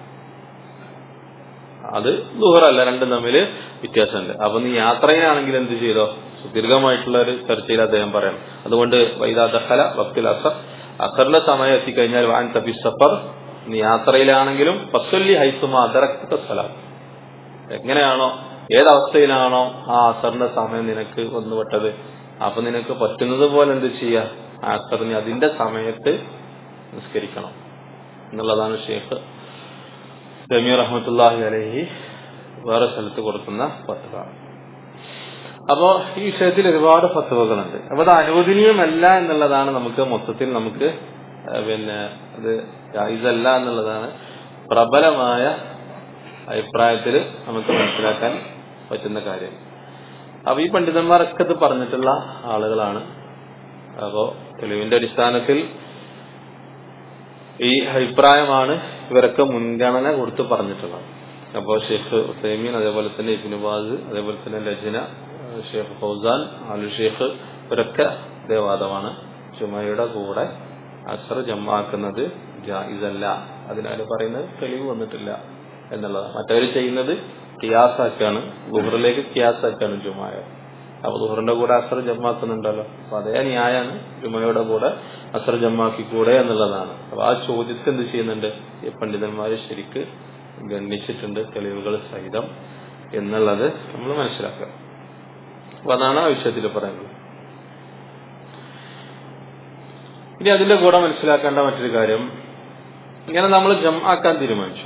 അത് ലുഹറല്ല രണ്ടും തമ്മിൽ വ്യത്യാസമുണ്ട് അപ്പൊ നീ യാത്രയിലാണെങ്കിൽ എന്ത് ചെയ്തോ സുദീർഘമായിട്ടുള്ള ഒരു ചർച്ചയിൽ അദ്ദേഹം പറയണം അതുകൊണ്ട് വൈദാ ദഹല വക്തിൽ അസർ അസറിന്റെ സമയം എത്തിക്കഴിഞ്ഞാൽ വാൻ തബി സഫർ നീ യാത്രയിലാണെങ്കിലും ഫസ്വല്ലി ഹൈസുമ അതറക്ത സ്ഥലം എങ്ങനെയാണോ ഏതവസ്ഥയിലാണോ ആ അസറിന്റെ സമയം നിനക്ക് വന്നുപെട്ടത് അപ്പൊ നിനക്ക് പറ്റുന്നത് പോലെ എന്ത് ചെയ്യുക ആ അസറിന് അതിന്റെ സമയത്ത് നിസ്കരിക്കണം എന്നുള്ളതാണ് ഷേഖ് ജമീർ റഹ്മത്തുല്ലാഹി അലഹി വേറെ സ്ഥലത്ത് കൊടുക്കുന്ന ഫത്വ അപ്പോ ഈ വിഷയത്തിൽ ഒരുപാട് ഫത്വകളുണ്ട് അപ്പൊ അത് അനുവദനീയമല്ല എന്നുള്ളതാണ് നമുക്ക് മൊത്തത്തിൽ നമുക്ക് പിന്നെ അത് ഇതല്ല എന്നുള്ളതാണ് പ്രബലമായ അഭിപ്രായത്തിൽ നമുക്ക് മനസ്സിലാക്കാൻ പറ്റുന്ന കാര്യം അപ്പൊ ഈ പണ്ഡിതന്മാരൊക്കെ ഇത് പറഞ്ഞിട്ടുള്ള ആളുകളാണ് അപ്പോ തെളിവിന്റെ അടിസ്ഥാനത്തിൽ ഈ അഭിപ്രായമാണ് ഇവരൊക്കെ മുൻഗണന കൊടുത്ത് പറഞ്ഞിട്ടുള്ളത് അപ്പോൾ ഷെയ്ഖ് ഉസൈമീൻ അതേപോലെ തന്നെ ഇബിനുബാസ് അതേപോലെ തന്നെ ലജ്ന ഷെയ്ഖ് ഫൗസാൻ അലു ഷെയ്ഖ് ഇവരൊക്കെ ദേവാദമാണ് ചുമയുടെ കൂടെ അസർ ജമ്മാക്കുന്നത് ജായിസല്ല അതിനാൽ പറയുന്നത് തെളിവ് വന്നിട്ടില്ല എന്നുള്ളതാണ് മറ്റവർ ചെയ്യുന്നത് കിയാസാക്കാണ് ഗുഹറിലേക്ക് കിയാസാക്കാണ് ജുമായ അപ്പൊ ദുഹറിന്റെ കൂടെ അസർ ജമ്മാക്കുന്നുണ്ടല്ലോ അപ്പൊ അതേ ന്യായാണ് ജുമയുടെ കൂടെ അസർ ജമ്മാക്കി കൂടെ എന്നുള്ളതാണ് അപ്പൊ ആ ചോദ്യത്തിൽ എന്ത് ചെയ്യുന്നുണ്ട് ഈ പണ്ഡിതന്മാര് ശരിക്ക് ഗണ്ണിച്ചിട്ടുണ്ട് തെളിവുകൾ സഹിതം എന്നുള്ളത് നമ്മൾ മനസ്സിലാക്കുക അപ്പൊ അതാണ് ആ വിഷയത്തിൽ പറയുന്നത് ഇനി അതിന്റെ കൂടെ മനസ്സിലാക്കേണ്ട മറ്റൊരു കാര്യം ഇങ്ങനെ നമ്മൾ ജംആക്കാൻ തീരുമാനിച്ചു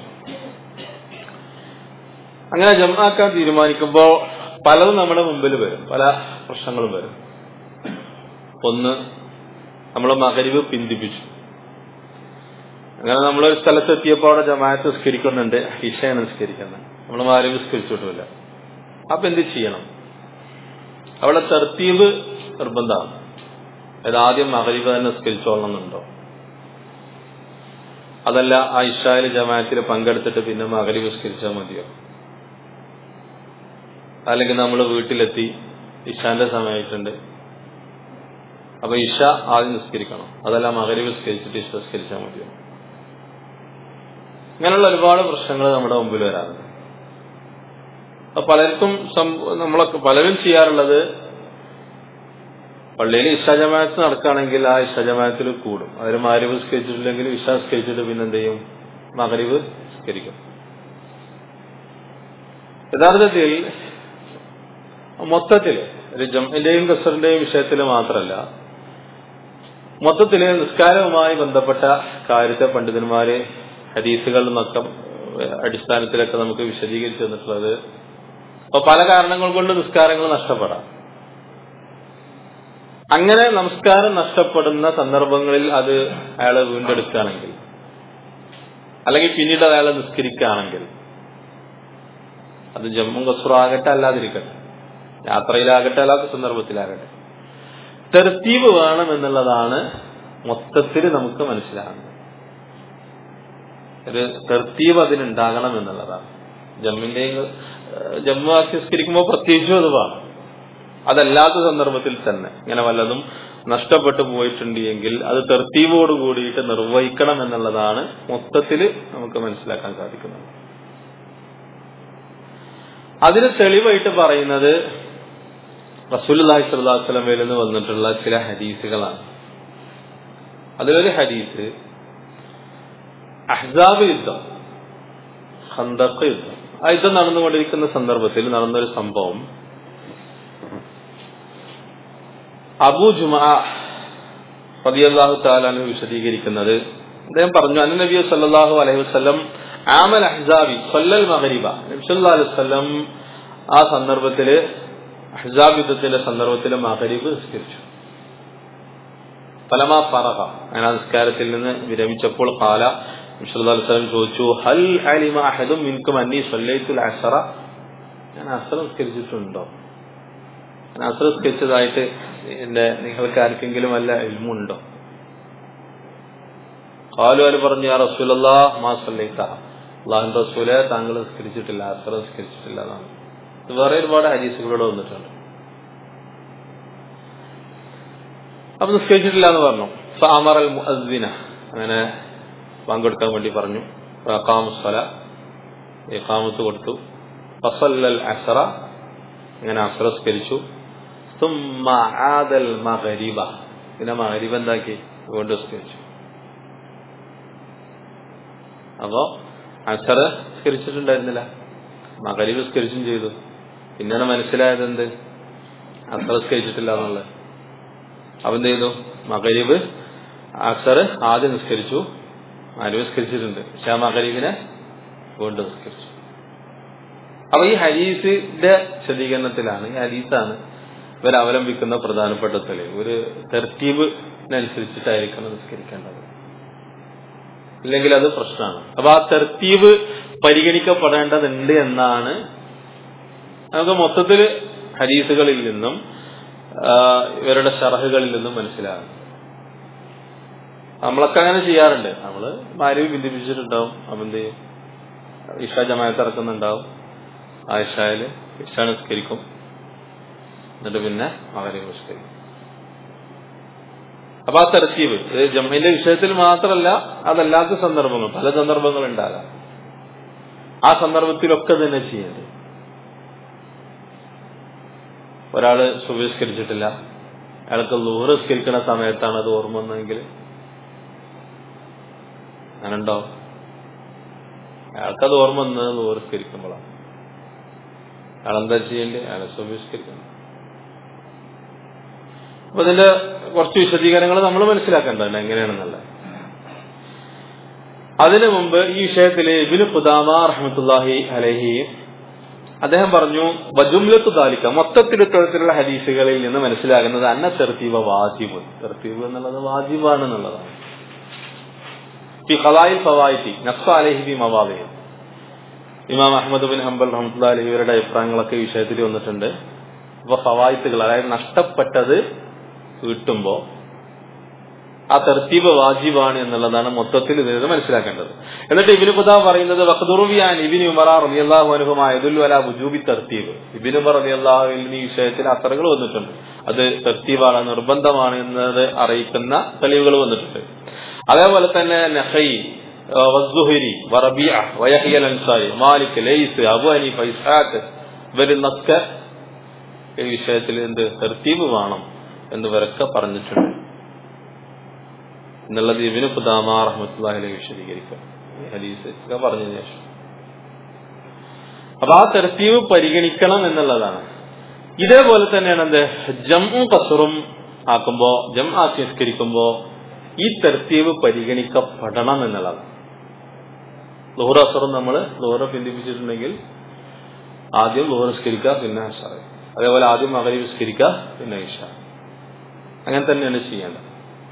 അങ്ങനെ ജംആക്കാൻ തീരുമാനിക്കുമ്പോൾ പലതും നമ്മുടെ മുമ്പിൽ വരും പല പ്രശ്നങ്ങളും വരും ഒന്ന് നമ്മൾ മകരിവ് പിന്തിപ്പിച്ചു അങ്ങനെ നമ്മളൊരു സ്ഥലത്തെത്തിയപ്പോൾ അവിടെ ജമാഅത്ത് നിസ്കരിക്കുന്നുണ്ട് ഇഷയാണ് നിസ്കരിക്കുന്നത് നമ്മൾ മാരിവ് നിസ്കരിച്ചിട്ടില്ല അപ്പൊ എന്ത് ചെയ്യണം അവിടെ തെർത്തീവ് നിർബന്ധമാണ് അതായത് ആദ്യം മകരിവ് തന്നെ നിസ്കരിച്ചോളണം എന്നുണ്ടോ അതല്ല ആ ഇഷായിൽ ജമാഅത്തിൽ പങ്കെടുത്തിട്ട് പിന്നെ മകരിവ് നിസ്കരിച്ചാൽ മതിയോ അല്ലെങ്കിൽ നമ്മൾ വീട്ടിലെത്തി ഇഷാന്റെ സമയമായിട്ടുണ്ട് അപ്പൊ ഇഷ ആദ്യം നിസ്കരിക്കണം അതല്ല മകരി നിസ്കരിച്ചിട്ട് ഇഷ നിസ്കരിച്ചാൽ മതിയോ ഇങ്ങനെയുള്ള ഒരുപാട് പ്രശ്നങ്ങൾ നമ്മുടെ മുമ്പിൽ വരാറുണ്ട് അപ്പൊ പലർക്കും നമ്മളൊക്കെ പലരും ചെയ്യാറുള്ളത് പള്ളിയിൽ ഇഷാജമായത്ത് നടക്കുകയാണെങ്കിൽ ആ ഇഷാജമായത്തിൽ കൂടും അതിൽ മാരിവ് സ്കരിച്ചിട്ടില്ലെങ്കിൽ ഇഷ സ്കരിച്ചിട്ട് പിന്നെ എന്ത് ചെയ്യും മകരിവ് സ്കരിക്കും യഥാർത്ഥത്തിൽ മൊത്തത്തിൽ ഒരു ജമ്മിന്റെയും കസറിന്റെയും വിഷയത്തിൽ മാത്രമല്ല മൊത്തത്തില് നിസ്കാരവുമായി ബന്ധപ്പെട്ട കാര്യത്തെ പണ്ഡിതന്മാര് ഹദീസുകൾ എന്നൊക്കെ അടിസ്ഥാനത്തിലൊക്കെ നമുക്ക് വിശദീകരിച്ചു തന്നിട്ടുള്ളത് അപ്പൊ പല കാരണങ്ങൾ കൊണ്ട് നിസ്കാരങ്ങൾ നഷ്ടപ്പെടാം അങ്ങനെ നമസ്കാരം നഷ്ടപ്പെടുന്ന സന്ദർഭങ്ങളിൽ അത് അയാളെ വീണ്ടെടുക്കുകയാണെങ്കിൽ അല്ലെങ്കിൽ പിന്നീട് അയാളെ നിസ്കരിക്കുകയാണെങ്കിൽ അത് ജമ്മു കസുറ ആകട്ടെ അല്ലാതിരിക്കട്ടെ യാത്രയിലാകട്ടെ അല്ലാത്ത സന്ദർഭത്തിലാകട്ടെ തെർത്തീവ് വേണം എന്നുള്ളതാണ് മൊത്തത്തിൽ നമുക്ക് മനസ്സിലാകുന്നത് ഒരു തെർത്തീവ് അതിനുണ്ടാകണം എന്നുള്ളതാണ് ജമ്മിന്റെയും ജമ്മു ആസ്കരിക്കുമ്പോൾ പ്രത്യേകിച്ചും അത് വേണം അതല്ലാത്ത സന്ദർഭത്തിൽ തന്നെ ഇങ്ങനെ വല്ലതും നഷ്ടപ്പെട്ടു പോയിട്ടുണ്ട് എങ്കിൽ അത് തെർത്തീവോട് കൂടിയിട്ട് നിർവഹിക്കണം എന്നുള്ളതാണ് മൊത്തത്തിൽ നമുക്ക് മനസ്സിലാക്കാൻ സാധിക്കുന്നത് അതിന് തെളിവായിട്ട് പറയുന്നത് റസൂലുല്ലാഹി സ്വല്ലല്ലാഹു അലൈഹി വസല്ലമയിൽ നിന്ന് വന്നിട്ടുള്ള ചില ഹദീസുകളാണ് അതിലൊരു ഹദീസ് അഹ്സാബ് യുദ്ധം ഹന്തഖ് യുദ്ധം ആ യുദ്ധം നടന്നുകൊണ്ടിരിക്കുന്ന സന്ദർഭത്തിൽ നടന്നൊരു സംഭവം അബൂ ജുമാ റളിയല്ലാഹു തആല വിശദീകരിക്കുന്നത് അദ്ദേഹം പറഞ്ഞു അന്ന നബി സല്ലല്ലാഹു അലൈഹി വസല്ലം ആമൽ അഹ്സാബി സല്ലൽ മഗരിബ നബ്സല്ലാ അലൈവല്ലം ആ സന്ദർഭത്തില് അഹ്സാബ് യുദ്ധത്തിന്റെ സന്ദർഭത്തിൽ മഗരിബ് നിസ്കരിച്ചു ഫലമാ ഫറഹ അങ്ങനെ ആ നിസ്കാരത്തിൽ നിന്ന് വിരമിച്ചപ്പോൾ കാല നബ്സല്ലാ അലൈവല്ലം ചോദിച്ചു ഹൽ അലിമ അഹദും മിൻകും അന്നി സല്ലൈത്തുൽ അസറ ഞാൻ അസർ നിസ്കരിച്ചിട്ടുണ്ടോ ഞാൻ അസർ നിസ്കരിച്ചതായിട്ട് എന്റെ നിങ്ങൾക്ക് ആർക്കെങ്കിലും വല്ല ഇൽമുണ്ടോ കാലു അല് പറഞ്ഞു ആ റസൂലല്ലാ മാ സല്ലൈത്ത അള്ളാഹു റസൂലെ താങ്കൾ നിസ്കരിച്ചിട്ടില്ല അസർ നിസ്കരിച്ചിട്ടില്ല എന്നാണ് ഇത് വേറെ ഒരുപാട് ഹരീസുകളോട് വന്നിട്ടുണ്ട് അപ്പൊ നിസ്കരിച്ചിട്ടില്ല എന്ന് പറഞ്ഞു ഫാമർ അൽ മുഅദ്ദിന അങ്ങനെ പങ്കെടുക്കാൻ വേണ്ടി പറഞ്ഞു ഫാമുസ്വല ഇഖാമത്ത് കൊടുത്തു ഫസല്ലൽ അസറ അങ്ങനെ അസറ സ്കരിച്ചു ثم عاد المغرب പിന്നെ മഗ്രിബ് എന്താക്കി വീണ്ടും സ്കരിച്ചു അപ്പോ അസർ സ്കരിച്ചിട്ടുണ്ടായിരുന്നില്ല മകരീബ് സ്കരിച്ചും ചെയ്തു പിന്നെയാണ് മനസ്സിലായത് എന്ത് അസർ സ്കരിച്ചിട്ടില്ല എന്നുള്ളത് അപ്പൊ എന്ത് ചെയ്തു മകരീബ് അസർ ആദ്യം നിസ്കരിച്ചു മകരീബ് സ്കരിച്ചിട്ടുണ്ട് പക്ഷെ ആ മകരീബിനെ വീണ്ടും നിസ്കരിച്ചു അപ്പൊ ഈ ഹരീസിന്റെ വിശദീകരണത്തിലാണ് ഈ ഹരീസാണ് ഇവർ അവലംബിക്കുന്ന പ്രധാനപ്പെട്ട തെളിവ് ഒരു തെർത്തീബിനനുസരിച്ചിട്ടായിരിക്കണം നിസ്കരിക്കേണ്ടത് ഇല്ലെങ്കിൽ അത് പ്രശ്നമാണ് അപ്പൊ ആ തെർത്തീബ് പരിഗണിക്കപ്പെടേണ്ടതുണ്ട് എന്നാണ് നമുക്ക് മൊത്തത്തിൽ ഹരീസുകളിൽ നിന്നും ഇവരുടെ ഷറഹുകളിൽ നിന്നും മനസ്സിലാകുന്നത് നമ്മളൊക്കെ അങ്ങനെ ചെയ്യാറുണ്ട് നമ്മള് ഭാര്യ ബന്ധിപ്പിച്ചിട്ടുണ്ടാവും അപ്പം എന്ത് ചെയ്യും ഇഷ ജമായത്ത് ഇറക്കുന്നുണ്ടാവും ആ ഇഷായില് ഇഷ നിസ്കരിക്കും എന്നിട്ട് പിന്നെ അവരെ നിസ്കരിക്കും അപ്പൊ ആ തെർത്തീവ് ജമ്മിന്റെ വിഷയത്തിൽ മാത്രമല്ല അതല്ലാത്ത സന്ദർഭങ്ങൾ പല സന്ദർഭങ്ങൾ ഉണ്ടാകാം ആ സന്ദർഭത്തിലൊക്കെ തന്നെ ചെയ്യേണ്ടത് ഒരാള് സുബഹിസ്കരിച്ചിട്ടില്ല അയാൾക്ക് ലൂഹസ്കരിക്കുന്ന സമയത്താണ് അത് ഓർമ്മ വന്നെങ്കിൽ അങ്ങനുണ്ടോ അയാൾക്കത് ഓർമ്മ വന്നത് ലൂഹസ്കരിക്കുമ്പോഴാണ് അയാളെന്താ ചെയ്യണ്ടേ അയാളെ സുബഹിസ്കരിക്കണം അപ്പൊ ഇതിന്റെ കുറച്ച് വിശദീകരണങ്ങൾ നമ്മൾ മനസ്സിലാക്കേണ്ടതുണ്ട് എങ്ങനെയാണെന്നുള്ളത് അതിനു മുമ്പ് ഈ വിഷയത്തില് ഇബിന് ഖുദാമ റഹ്മത്തുല്ലാഹി അലഹി അദ്ദേഹം പറഞ്ഞു വജുംലത്തു ദാലിക്ക മൊത്തത്തിൽ ഇത്തരത്തിലുള്ള ഹദീസുകളിൽ നിന്ന് മനസ്സിലാകുന്നത് അന്ന തെർത്തീവ വാജിബ് തെർത്തീവ് എന്നുള്ളത് വാജിബാണ് എന്നുള്ളതാണ് ഫി ഖലായിൽ ഫവായിത്തി നഫ്സ അലഹി ബി മവാദയും ഇമാം അഹമ്മദ് ബിൻ ഹംബൽ റഹ്മത്തുല്ലാ അലഹിയുടെ അഭിപ്രായങ്ങളൊക്കെ ഈ വിഷയത്തിൽ വന്നിട്ടുണ്ട് അപ്പൊ ഫവായിത്തുകൾ അതായത് നഷ്ടപ്പെട്ടത് കിട്ടുമ്പോ ആ തെർത്തീബ് വാജിബാണ് എന്നുള്ളതാണ് മൊത്തത്തിൽ ഇതിന് മനസ്സിലാക്കേണ്ടത് എന്നിട്ട് ഇബിന് ഖുദാ പറയുന്നത് വഖദുറുബിയാൻ ഇബിന് ഉമറ റളിയല്ലാഹു അൻഹുമായതുൽ വല വുജൂബി തെർത്തീബ് ഇബിന് ഉമർ റളിയല്ലാഹുവിന് ഈ വിഷയത്തിൽ അത്തറുകൾ വന്നിട്ടുണ്ട് അത് തെർത്തീബാണ് നിർബന്ധമാണ് എന്നത് അറിയിക്കുന്ന തെളിവുകൾ വന്നിട്ടുണ്ട് അതേപോലെ തന്നെ നഹൈ വസ്സുഹരി വറബിയ വയഹിയൽ Ansari Malik Laith Abu Hanifa Ishaq ഇവരുന്നൊക്കെ ഈ വിഷയത്തിൽ എന്ത് തെർത്തീബ് വേണം എന്നിവരൊക്കെ പറഞ്ഞിട്ടുണ്ട് എന്നുള്ളത് ഇബിന് ഖുദാമ റഹ്മത്തുള്ളാഹിലെ വിശദീകരിക്കുക ഈ ഹദീസ് ഒക്കെ പറഞ്ഞതിന് ശേഷം അപ്പൊ ആ തെർത്തീവ് പരിഗണിക്കണം എന്നുള്ളതാണ് ഇതേപോലെ തന്നെയാണ് എന്ത് ജമ്മു കസറും ആക്കുമ്പോ ജം ആക്കി നിസ്കരിക്കുമ്പോ ഈ തെർത്തീവ് പരിഗണിക്കപ്പെടണം എന്നുള്ളതാണ് ലോഹർ അസറും നമ്മൾ ലോഹറ പിന്തിപ്പിച്ചിട്ടുണ്ടെങ്കിൽ ആദ്യം ലോഹർ നിസ്കരിക്കുക പിന്നെ അഷറ അതേപോലെ ആദ്യം മകരി നിസ്കരിക്കുക പിന്നെ ഇഷ അങ്ങനെ തന്നെയാണ് ചെയ്യേണ്ടത്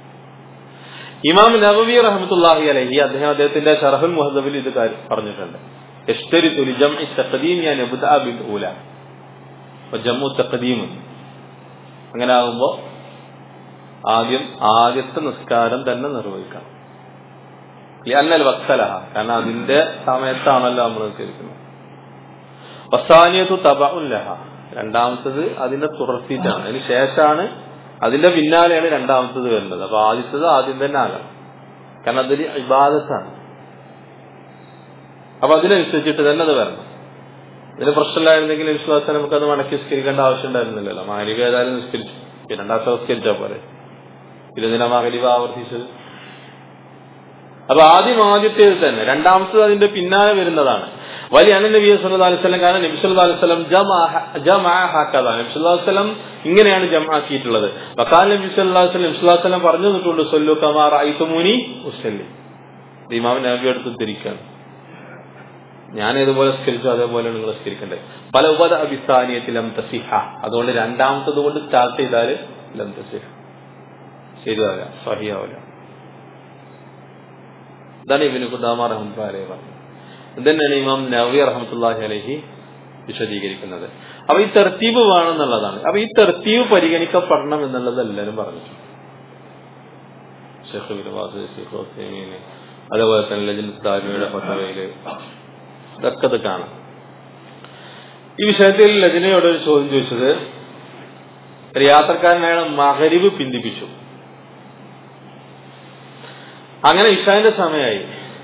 ഇമാം നബവി റഹമത്തുല്ലാഹി അലഹി അദ്ദേഹം അദ്ദേഹത്തിന്റെ ഷറഫുൽ മുഹദബിൽ ഇത് പറഞ്ഞിട്ടുണ്ട് യഷ്തരി തുലിജം തഖദീം ഞാൻ നബ്ദഅ ബിൽ ഊല ജമ്മു തഖദീം അങ്ങനെ ആകുമ്പോ ആദ്യം ആദ്യത്തെ നിസ്കാരം തന്നെ നിർവഹിക്കണം അന്നൽ വക്തലഹ കാരണം അതിന്റെ സമയത്താണല്ലോ നമ്മൾ നിസ്കരിക്കുന്നത് വസാനിയത്തു തബഉല്ലഹ രണ്ടാമത്തത് അതിന്റെ തുടർത്തിയിട്ടാണ് അതിന് ശേഷമാണ് അതിന്റെ പിന്നാലെയാണ് രണ്ടാമത്തത് വരുന്നത് അപ്പൊ ആദ്യത്തത് ആദ്യം തന്നെ ആകണം കാരണം അതൊരു ഇബാദത്താണ് അപ്പൊ അതിനനുസരിച്ചിട്ട് തന്നെ അത് വരണം ഇതിന് പ്രശ്നമില്ലായിരുന്നെങ്കിൽ വിശ്വാസം നമുക്ക് അത് മടക്കി നിസ്കരിക്കേണ്ട ആവശ്യം ഉണ്ടായിരുന്നില്ലല്ലോ മാലിക ഏതായാലും നിസ്കരിച്ചു രണ്ടാമത്തെ നിസ്കരിച്ചാ പോലെ ഇരുന്നിന മകലിവ ആവർത്തിച്ചത് അപ്പൊ ആദ്യം ആദ്യത്തേത് തന്നെ രണ്ടാമത്തത് അതിന്റെ പിന്നാലെ വരുന്നതാണ് വലിയ അന്ന നബി സല്ലല്ലാഹു അലൈഹി വസല്ലം കാരണം നബി സല്ലല്ലാഹു അലൈഹി വസല്ലം ജമാ ഹക്കദ നബി സല്ലല്ലാഹു അലൈഹി വസല്ലം ഇങ്ങനെയാണ് ജമാക്കിയിട്ടുള്ളത് വഖാല നബി സല്ലല്ലാഹു അലൈഹി വസല്ലം നബി സല്ലല്ലാഹു അലൈഹി വസല്ലം പറഞ്ഞു തന്നിട്ടുണ്ട് സല്ലു കമാ റഅയ്തുമൂനി ഉസല്ലി ഇമാം നബി അടുത്ത് തിരിക്കാണ് ഞാൻ ഏതുപോലെ സ്കരിച്ചു അതേപോലെ നിങ്ങൾ സ്കരിക്കണ്ടേ പല ഉപത അഭിസ്ഥാനീയത്തിൽ ലം തസിഹ അതുകൊണ്ട് രണ്ടാമത്തത് കൊണ്ട് സ്റ്റാർട്ട് ചെയ്താൽ ലം തസിഹ ശരിയാവില്ല സഹിയാവില്ല ഇതാണ് ഇബിന് ഖുദാമ റഹ്മത്തുള്ളാഹി അലൈഹി പറഞ്ഞത് ഇതന്നെയാണ് ഇമാം നവി റഹ്മത്തുള്ളാഹി അലൈഹി വിശദീകരിക്കുന്നത് അപ്പൊ ഈ തെർത്തീബ് വേണമെന്നുള്ളതാണ് അപ്പൊ ഈ തെർത്തീബ് പരിഗണിക്കപ്പെടണം എന്നുള്ളത് എല്ലാവരും പറഞ്ഞു ഷെഖ് ബിനുവാസ് ഷെഖ് ഹുസൈമീന് അതേപോലെ തന്നെ ലജനത്താരിയുടെ ഫത്തവയില് ഇതൊക്കെ ഇത് കാണാം ഈ വിഷയത്തിൽ ലജനയോട് ഒരു ചോദ്യം ചോദിച്ചത് ഒരു യാത്രക്കാരനായ മകരിവ് പിന്തിപ്പിച്ചു അങ്ങനെ ഇഷാന്റെ സമയമായി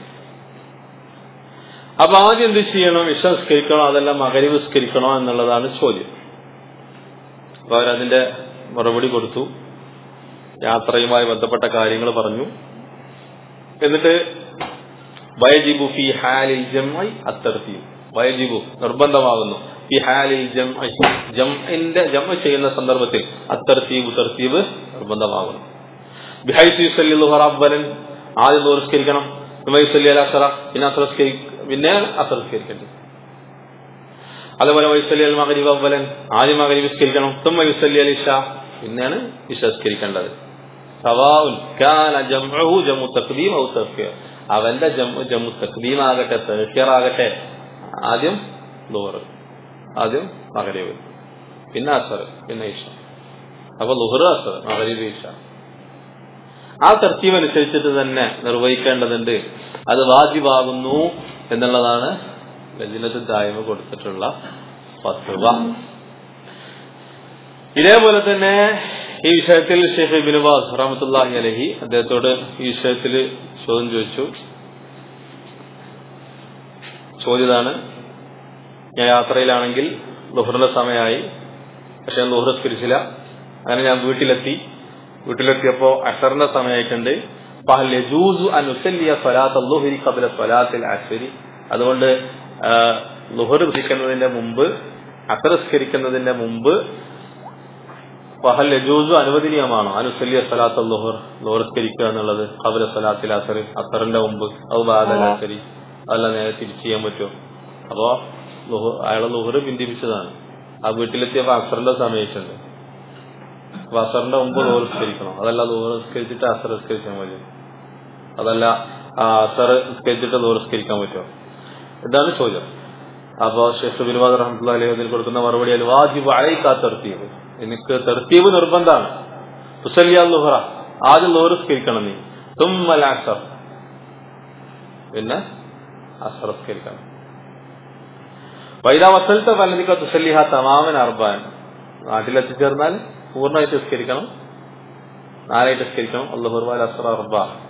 അപ്പൊ ആദ്യം എന്ത് ചെയ്യണം ഇഷ സ്കരിക്കണോ അതല്ല മകരിവ് സ്കരിക്കണോ എന്നുള്ളതാണ് ചോദ്യം അപ്പൊ അവരതിന്റെ മറുപടി കൊടുത്തു യാത്രയുമായി ബന്ധപ്പെട്ട കാര്യങ്ങൾ പറഞ്ഞു എന്നിട്ട് വയജിബു ഫി ഹാലിൽ ജംഐ അത്തർത്തീവ് വയജിബു നിർബന്ധമാകുന്നു ഫി ഹാലിൽ ജംഐ ജംഇന്റെ ജം ചെയ്യുന്ന സന്ദർഭത്തിൽ അത്തർത്തീവ് തർത്തീവ് നിർബന്ധമാകുന്നു ബിഹൈസ് യുസല്ലി ളുഹറ അവ്വലൻ ആദ്യം ദൂരസ്കരിക്കണം വൈസല്ലി അൽ അസറ പിന്നെ അസറ പിന്നെ അസർ സ്കരിക്കേണ്ടത് അതുപോലെ വൈസല്ലി അൽ മകരീബ് അവ്വലൻ ആദ്യം മകരീബ് സ്കരിക്കണം തുമ്മ യുസല്ലി അൽ ഇഷ പിന്നെയാണ് ഇഷ സ്കരിക്കേണ്ടത് സവാഉൻ കാന ജംഉഹു ജമു തഖ്ദീം ഔ തഖ്ഫീർ അവന്റെ ജമു ജമു തഖ്ദീം ആകട്ടെ തഖ്ഫീർ ആകട്ടെ ആദ്യം ളുഹർ ആദ്യം മഗ്രിബ് പിന്നെ അസർ പിന്നെ ഇഷ അപ്പൊ ളുഹർ അസർ മഗ്രിബ് ഇഷ ആ തർത്തീവ് അനുസരിച്ചിട്ട് തന്നെ നിർവഹിക്കേണ്ടതുണ്ട് അത് വാജിബാകുന്നു എന്നുള്ളതാണ് ലജിനത്ത് ദായ്മ കൊടുത്തിട്ടുള്ള ഫത്വ ഇതേപോലെ തന്നെ ഈ വിഷയത്തിൽ ഷെയ്ഖ് ഇബിൻ ബാസ് റഹമത്തുല്ലാഹി അലഹി അദ്ദേഹത്തോട് ഈ വിഷയത്തിൽ ചോദ്യം ചോദിച്ചു ചോദ്യതാണ് ഞാൻ യാത്രയിലാണെങ്കിൽ ലുഹറിന്റെ സമയമായി പക്ഷെ ഞാൻ ലുഹർ സ്കരിച്ചില്ല അങ്ങനെ ഞാൻ വീട്ടിലെത്തി വീട്ടിലെത്തിയപ്പോ അസറിന്റെ സമയമായിട്ടുണ്ട് ഫഹൽ യജൂസു അൻ ഉസല്ലിയ സ്വലാത്ത് ളുഹരി ഖബ്ല സ്വലാത്തിൽ അസ്രി അതുകൊണ്ട് ലുഹർ സ്കരിക്കുന്നതിന്റെ മുമ്പ് അസർ സ്കരിക്കുന്നതിന്റെ മുമ്പ് ഫഹൽ യജൂസു അനുവദനീയമാണോ അനുസല്ലിയ സ്വലാത്ത് ലുഹർ ലുഹർ സ്കരിക്കുക എന്നുള്ളത് ഖബ്ല സ്വലാത്തിൽ അസർ അസറിന്റെ മുമ്പ് അത് ബാദൽ അസരി അതല്ല നേരെ തിരിച്ചു ചെയ്യാൻ പറ്റുമോ അപ്പോ ലുഹർ അയാളെ ലുഹർ പിന്തിപ്പിച്ചതാണ് ആ വീട്ടിലെത്തിയപ്പോ അസറിന്റെ സമയത്തുണ്ട് അപ്പൊ അസറിന്റെ മുമ്പ് ലുഹർ സ്കരിക്കണം അതല്ല ലുഹർ സ്കരിച്ചിട്ട് അസർ സ്കരിക്കാൻ പറ്റും അതല്ല അസർ സ്കരിച്ചിട്ട് ലുഹർ സ്കരിക്കാൻ പറ്റുമോ ഇതാണ് ചോദ്യം അപ്പോ ഷെഖ് ബിൻവാദ് റഹ്മത്തുള്ള അലൈഹി അതിൽ കൊടുക്കുന്ന മറുപടി അൽ വാജിബ് അലൈക്കാ തെർത്തീവ് എനിക്ക് തെർത്തീവ് നിർബന്ധമാണ് തുസല്ലിയ ലുഹറ ആദ്യം ലുഹർ സ്കരിക്കണം നീ തുമ്മൽ അസർ പിന്നെ അസർ സ്കരിക്കണം വൈദ വസൽത്ത പലതിക്ക തുസല്ലിഹ തമാമൻ അർബാൻ നാട്ടിലെത്തിച്ചേർന്നാൽ പൂർണ്ണമായിട്ട് സ്കരിക്കണം നാലായിട്ട് സ്കരിക്കണം അള്ളഹുർവാൽ അസർ അർബ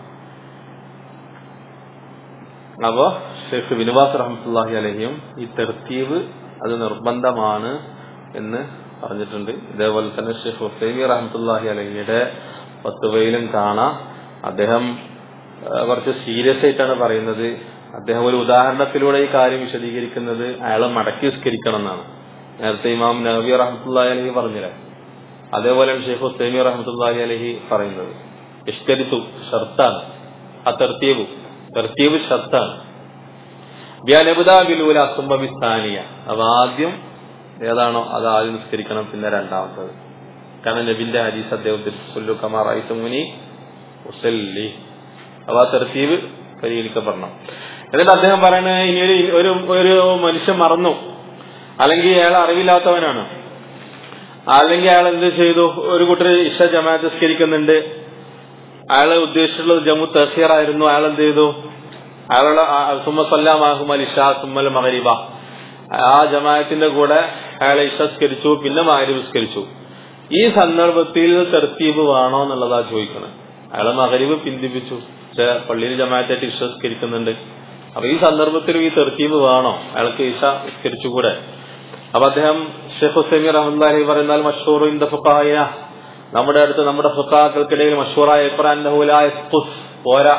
അപ്പോ ഷെയ്ഖ് ബിനുവാസ് റഹമത്തുല്ലാഹി അലഹിയും ഈ തെർത്തീവ് അത് നിർബന്ധമാണ് എന്ന് പറഞ്ഞിട്ടുണ്ട് ഇതേപോലെ തന്നെ ഷെയ്ഖ് ഹുസൈമി റഹമത്തുല്ലാഹി അലഹിയുടെ പത്തുവയിലും കാണാം അദ്ദേഹം കുറച്ച് സീരിയസ് ആയിട്ടാണ് പറയുന്നത് അദ്ദേഹം ഒരു ഉദാഹരണത്തിലൂടെ ഈ കാര്യം വിശദീകരിക്കുന്നത് അയാളെ മടക്കി സ്കരിക്കണം എന്നാണ് നേരത്തെ ഇമാം നബി റഹമത്തുല്ലാഹി അലഹി പറഞ്ഞില്ലേ അതേപോലെയാണ് ഷെയ്ഖ് ഹുസൈമി റഹമത്തുല്ലാഹി അലഹി പറയുന്നത് ഇഷ്കരിത്തു ഷർത്താണ് ആ തെർത്തീബു തെർത്തീബ് ഷർത്താണ് വ്യാലബുദാബിലൂല അസുംബിസ്ഥാനിയ അപ്പൊ ആദ്യം ഏതാണോ അത് ആദ്യം നിസ്കരിക്കണം പിന്നെ രണ്ടാമത്തത് കാരണം നബിന്റെ ഹദീസ് അദ്ദേഹത്തിൽ കമാർ മുനി ഉസല്ലി അപ്പൊ ആ തെർത്തീബ് പരിഗണിക്കപ്പെടണം എന്നിട്ട് അദ്ദേഹം പറയുന്നത് ഇനി ഒരു ഒരു ഒരു മനുഷ്യൻ മറന്നു അല്ലെങ്കിൽ അയാൾ അറിവില്ലാത്തവനാണ് അല്ലെങ്കിൽ അയാൾ എന്ത് ചെയ്തു ഒരു കൂട്ടർ ഇഷ ജമാഅത്ത് സ്കരിക്കുന്നുണ്ട് അയാളെ ഉദ്ദേശിച്ചിട്ടുള്ളത് ജമ്മു തഹീർ ആയിരുന്നു അയാൾ എന്ത് ചെയ്തു അയാളുടെ സുമ്മ സല്ലാമാഹും അൽ ഇഷ സുമ്മൽ മഹരിബ ആ ജമാഅത്തിന്റെ കൂടെ അയാളെ ഇഷസ്കരിച്ചു പിന്നെ മഹരിബ് ഈ സന്ദർഭത്തിൽ തെർത്തീബ് വേണോ എന്നുള്ളതാ ചോദിക്കുന്നത് അയാളെ മഹരിബ് പിന്തിപ്പിച്ചു പക്ഷെ പള്ളിയിൽ ജമാഅത്തായിട്ട് ഇഷസ്കരിക്കുന്നുണ്ട് അപ്പൊ ഈ സന്ദർഭത്തിൽ ഈ തെർത്തീബ് വേണോ അയാൾക്ക് ഇഷ സ്കരിച്ചുകൂടെ അപ്പൊ അദ്ദേഹം ഷെയ്ഖ് ഹുസൈമി റഹ്മി പറയുന്നാൽ മഷൂർ ഇൻ ദ ഫുഖായ നമ്മുടെ അടുത്ത് നമ്മുടെ ഫുഖാക്കൾക്കിടയിൽ മഷൂറായ ഇബ്രാഹിം പോരാ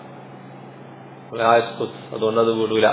അതുകൊണ്ട് അത് വിടൂല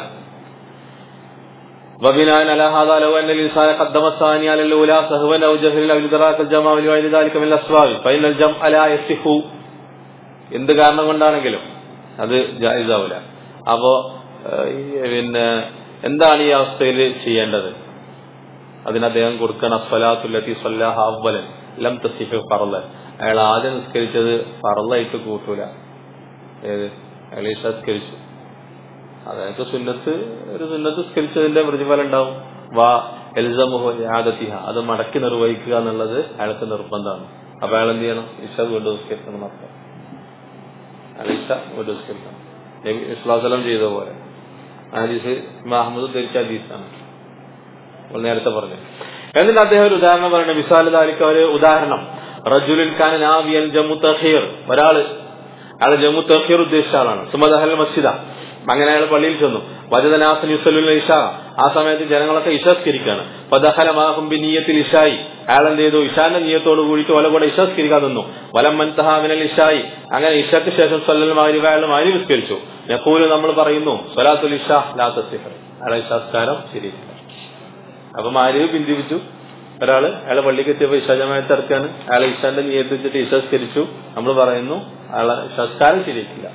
وبناء على هذا لو ان الانسان قدم الثاني على الاولى سهوا او جهلا او ادراك الجمع ولغير ذلك من الاسباب فان الجمع لا يصح എന്ത് കാരണം കൊണ്ടാണെങ്കിലും അത് ജായിസാവൂല അപ്പോ പിന്നെ എന്താണ് ഈ അവസ്ഥയിൽ ചെയ്യേണ്ടത് അതിന് അദ്ദേഹം കൊടുക്കണം സ്വലാത്തുല്ലത്തി സ്വല്ലാഹ അവലൻ ലം തസിഫ് ഫറല അയാൾ ആദ്യം നിസ്കരിച്ചത് ഫറലായിട്ട് കൂട്ടൂല ഏത് അയാൾ ഈശ നിസ്കരിച്ചു അതായത് സുന്നത്ത് ഒരു സുന്നത്ത് നിസ്കരിച്ചതിന്റെ പ്രതിഫലം ഉണ്ടാവും വാ എൽസമുഹു യാദത്തിഹ അത് മടക്കി നിർവഹിക്കുക എന്നുള്ളത് അയാൾക്ക് നിർബന്ധമാണ് അപ്പൊ അയാൾ എന്ത് ചെയ്യണം ഇഷ വീണ്ടും നിസ്കരിക്കണം എന്നർത്ഥം അയാൾ ഇഷ വീണ്ടും നിസ്കരിക്കണം നബി ഇസ്ലാസ്ലം ചെയ്ത പോലെ ഹദീസ് മഹമ്മദ് ധരിച്ച ഹദീസാണ് നമ്മൾ നേരത്തെ പറഞ്ഞു എന്നിട്ട് അദ്ദേഹം ഒരു ഉദാഹരണം പറയുന്നത് വിസാല താലിക്ക് ഒരു ഉദാഹരണം റജുലിൻ ഖാൻ നാവിയൻ ജമ്മു തഹീർ ഒരാള് അയാൾ ജമ്മു തഹീർ ഉദ്ദേശിച്ച ആളാണ് സുമദഹൽ മസ്ജിദ അങ്ങനെ അയാൾ പള്ളിയിൽ ചെന്നു വജദനാസൻ യുസലുൽ ഇഷ ആ സമയത്ത് ജനങ്ങളൊക്കെ ഇഷസ്കരിക്കാണ് പദഹലമാഹും നീയത്തിൽ ഇഷായി അയാൾ എന്ത് ചെയ്തു ഇഷാന്റെ നീയത്തോട് കൂടിയിട്ട് ഓല കൂടെ ഇഷസ്കരിക്കാൻ നിന്നു വലം മൻതഹാമിനൽ ഇഷായി അങ്ങനെ ഇഷയ്ക്ക് ശേഷം സല്ലൽ മാരിവ അയാൾ മാരി വിസ്കരിച്ചു യക്കൂല് നമ്മൾ പറയുന്നു സ്വലാത്തുൽ ഇഷ ലാത്തസിഹർ അയാളെ ഇഷാസ്കാരം ശരിയില്ല അപ്പൊ മാരിവ് പിന്തിരിച്ചു ഒരാള് അയാളെ പള്ളിക്ക് എത്തിയപ്പോ ഇഷാജമായത്ത് ഇറക്കാണ് അയാളെ ഇഷാന്റെ നീയത്ത് വെച്ചിട്ട് ഇഷസ്കരിച്ചു നമ്മൾ പറയുന്നു അയാളെ ഇഷസ്കാരം ശരിയില്ല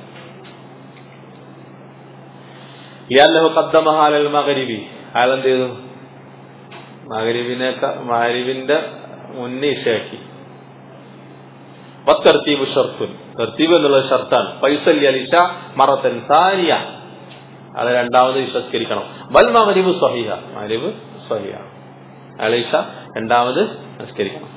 ലിയല്ലഹു ഖദ്ദമഹാലൽ മഗ്രിബി അയാൾ എന്ത് ചെയ്തു മഗ്രിബിനേക്കാൾ മഗ്രിബിന്റെ മുന്നേ ഇഷയാക്കി തർത്തീബ് ഷർത്തുൻ തർത്തീബ് എന്നുള്ളത് ഷർത്താണ് പൈസൽ ഇഷ മറത്തൻ സാരിയ അത് രണ്ടാമത് വിശ്വസ്കരിക്കണം വൽ മഗ്രിബ് സ്വഹിഹ മഗ്രിബ് സ്വഹിഹ അയാൾ ഇഷ രണ്ടാമത് നിസ്കരിക്കണം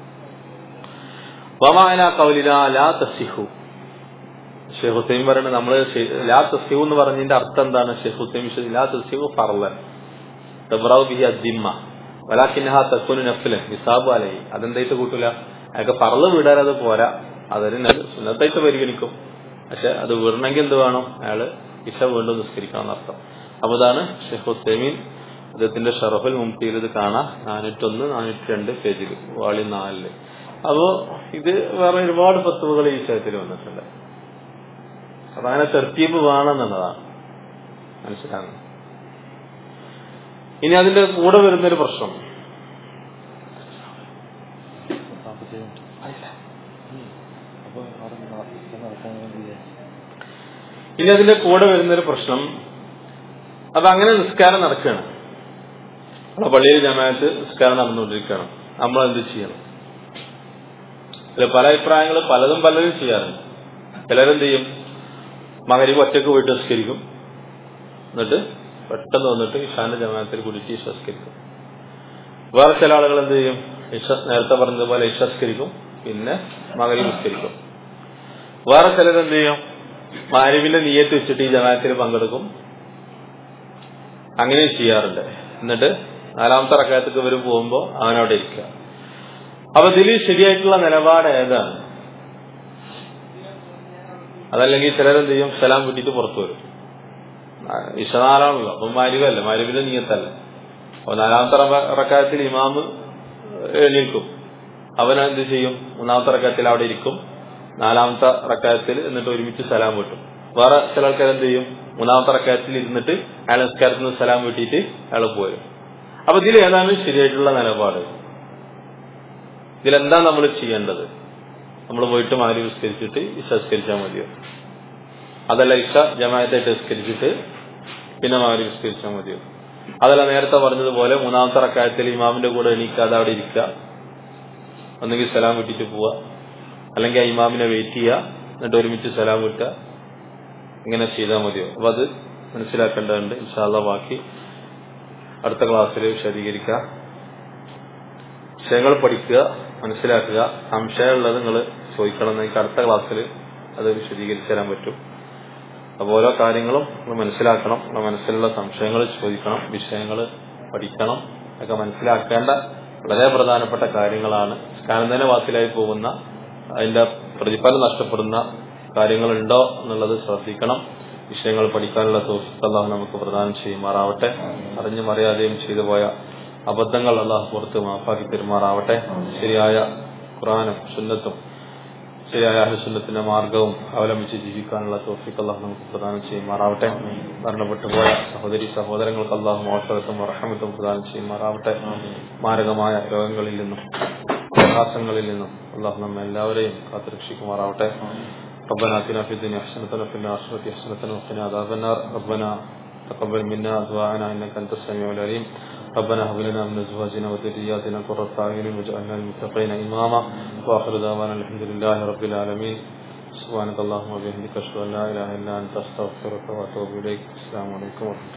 വമാന കൗലില ലാ തസിഹു ഷെയ്ഖ് ഹുസൈൻ പറയുന്നത് നമ്മള് ലാ തസ്യു എന്ന് പറഞ്ഞതിന്റെ അർത്ഥം എന്താണ് ഷെയ്ഖ് ഹുസൈൻ വിശ്വസിച്ച് ലാ തസ്യു ഫർലൻ തബ്രാവ് ബിഹി അദ്ദിമ്മ വലാക്കിന്നഹ തക്കുനു നഫ്ലൻ ഹിസാബ് അലൈ അതെന്തായിട്ട് കൂട്ടൂല അയാൾക്ക് പറള് വിടാൻ അത് പോരാ അതൊരു സുന്നത്തായിട്ട് പരിഗണിക്കും പക്ഷെ അത് വിടണമെങ്കിൽ എന്ത് വേണം അയാള് ഇഷ വീണ്ടും നിസ്കരിക്കണം അർത്ഥം അപ്പൊ ഇതാണ് ഷെയ്ഖ് ഹുസൈമീൻ അദ്ദേഹത്തിന്റെ ഷറഫുൽ മുംതിയിൽ ഇത് കാണാം നാനൂറ്റൊന്ന് നാനൂറ്റി രണ്ട് പേജിൽ വാളി നാലില് അപ്പോ ഇത് വേറെ ഒരുപാട് പത്തുവകൾ ഈ വിഷയത്തിൽ വന്നിട്ടുണ്ട് അപ്പൊ അങ്ങനെ തെർത്തീബ് വേണമെന്നുള്ളതാണ് മനസ്സിലാകുന്നത് ഇനി അതിന്റെ കൂടെ വരുന്നൊരു പ്രശ്നം ഇനി അതിന്റെ കൂടെ വരുന്നൊരു പ്രശ്നം അപ്പൊ അങ്ങനെ നിസ്കാരം നടക്കുകയാണ് നമ്മളെ പള്ളിയിൽ ജമാഅത്ത് നിസ്കാരം നടന്നുകൊണ്ടിരിക്കുകയാണ് നമ്മൾ എന്ത് ചെയ്യണം ഇതിൽ പല അഭിപ്രായങ്ങൾ പലതും പലരും ചെയ്യാറുണ്ട് ചിലരെന്ത് ചെയ്യും മകരീവ് ഒറ്റക്ക് പോയിട്ട് നിസ്കരിക്കും എന്നിട്ട് പെട്ടെന്ന് വന്നിട്ട് ഇഷാന്റെ ജമാഅത്തിൽ കൂടിയിട്ട് ഇഷസ്കരിക്കും വേറെ ചില ആളുകൾ എന്ത് ചെയ്യും ഇഷ നേരത്തെ പറഞ്ഞതുപോലെ ഇഷസ്കരിക്കും പിന്നെ മകരീവ് നിസ്കരിക്കും വേറെ ചിലരെന്ത് ചെയ്യും മാരിവിന്റെ നീയത്ത് വെച്ചിട്ട് ഈ ജമാഅത്തിൽ പങ്കെടുക്കും അങ്ങനെ ചെയ്യാറുണ്ട് എന്നിട്ട് നാലാമത്തെ റക്കായത്തേക്ക് ഇവർ പോകുമ്പോൾ അവനവിടെ ഇരിക്കുക അപ്പൊ ഇതിൽ ശരിയായിട്ടുള്ള നിലപാട് ഏതാണ് അതല്ലെങ്കിൽ ചിലരെന്ത് ചെയ്യും സലാം വിട്ടിട്ട് പുറത്തു വരും ഇഷനാലാണല്ലോ അപ്പം മാരിവല്ല മാരിവിന്റെ നീയത്തല്ല അപ്പൊ നാലാമത്തെ റക്കായത്തിൽ ഇമാമ് എഴുന്നേൽക്കും അവൻ എന്ത് ചെയ്യും മൂന്നാമത്തെ റക്കായത്തിൽ അവിടെ ഇരിക്കും നാലാമത്തെ റക്കായത്തിൽ എന്നിട്ട് ഒരുമിച്ച് സലാം വിട്ടും വേറെ ചില ആൾക്കാർ എന്ത് ചെയ്യും മൂന്നാമത്തെ റക്കായത്തിൽ ഇരുന്നിട്ട് അയാൾ നിസ്കാരത്തിൽ നിന്ന് സലാം വിട്ടിട്ട് അയാൾ പോരും അപ്പൊ ഇതിൽ ഏതാണ് ശരിയായിട്ടുള്ള നിലപാട് ഇതിലെന്താ നമ്മൾ ചെയ്യേണ്ടത് നമ്മൾ പോയിട്ട് മാരി വിസ്കരിച്ചിട്ട് ഇഷ വിസ്കരിച്ചാൽ മതിയോ അതല്ല ഇഷ ജമായത്തായിട്ട് വിസ്കരിച്ചിട്ട് പിന്നെ മാരി വിസ്കരിച്ചാൽ മതിയോ അതല്ല നേരത്തെ പറഞ്ഞതുപോലെ മൂന്നാമത്തെ റക്കായത്തിൽ ഇമാമിന്റെ കൂടെ എണീക്കാതെ അവിടെ ഇരിക്കുക ഒന്നെങ്കിൽ സലാം വിട്ടിട്ട് പോവുക അല്ലെങ്കിൽ ആ ഇമാമിനെ വെയിറ്റ് ചെയ്യുക എന്നിട്ട് ഒരുമിച്ച് സലാം വിട്ടുക ഇങ്ങനെ ചെയ്താൽ മതിയോ അപ്പൊ അത് മനസ്സിലാക്കേണ്ടതുണ്ട് ഇൻഷാല്ല ബാക്കി അടുത്ത ക്ലാസ്സിൽ വിശദീകരിക്കുക വിഷയങ്ങൾ പഠിക്കുക മനസ്സിലാക്കുക സംശയമുള്ളത് നിങ്ങൾ ചോദിക്കണം എന്ന് എനിക്ക് അടുത്ത ക്ലാസ്സിൽ അത് വിശദീകരിച്ചു തരാൻ പറ്റും അപ്പോൾ ഓരോ കാര്യങ്ങളും നമ്മൾ മനസ്സിലാക്കണം നമ്മുടെ മനസ്സിലുള്ള സംശയങ്ങൾ ചോദിക്കണം വിഷയങ്ങൾ പഠിക്കണം ഒക്കെ മനസ്സിലാക്കേണ്ട വളരെ പ്രധാനപ്പെട്ട കാര്യങ്ങളാണ് കാരണം തന്നെ വാസിലായി പോകുന്ന അതിന്റെ പ്രതിഫലം നഷ്ടപ്പെടുന്ന കാര്യങ്ങളുണ്ടോ എന്നുള്ളത് ശ്രദ്ധിക്കണം വിഷയങ്ങൾ പഠിക്കാനുള്ള തോഫിക്ക് നമുക്ക് പ്രദാനം ചെയ്യുമാറാവട്ടെ അറിഞ്ഞും അറിയാതെയും ചെയ്തു പോയ അബദ്ധങ്ങൾ അള്ളാഹു പുറത്ത് മാഫാക്കി പെരുമാറാവട്ടെ ശരിയായ ഖുറാനും സുന്നത്തും ശരിയായ അഹസുന്നത്തിന്റെ മാർഗവും അവലംബിച്ച് ജീവിക്കാനുള്ള തോഫിക്ക് അള്ളാഹു നമുക്ക് പ്രദാനം ചെയ്യുമാറാവട്ടെ മരണപ്പെട്ടു പോയ സഹോദരി സഹോദരങ്ങൾക്ക് അള്ളാഹു മോശത്തും റഹമത്തും പ്രദാനം ചെയ്യുമാറാവട്ടെ മാരകമായ രോഗങ്ങളിൽ നിന്നും പ്രയാസങ്ങളിൽ നിന്നും അള്ളാഹു നമ്മെ എല്ലാവരെയും കാത്തുരക്ഷിക്കുമാറാവട്ടെ ربنا اتنا في الدنيا حسنة وفي الآخرة حسنة وقنا عذاب النار ربنا تقبل منا دعاءنا إنك أنت السميع العليم ربنا هب لنا من أزواجنا وذرياتنا قرة أعين واجعلنا للمتقين إماما وآخر دعوانا الحمد لله رب العالمين سبحانك اللهم وبحمدك أشهد أن لا إله إلا أنت أستغفرك وأتوب إليك السلام عليكم ورحمة الله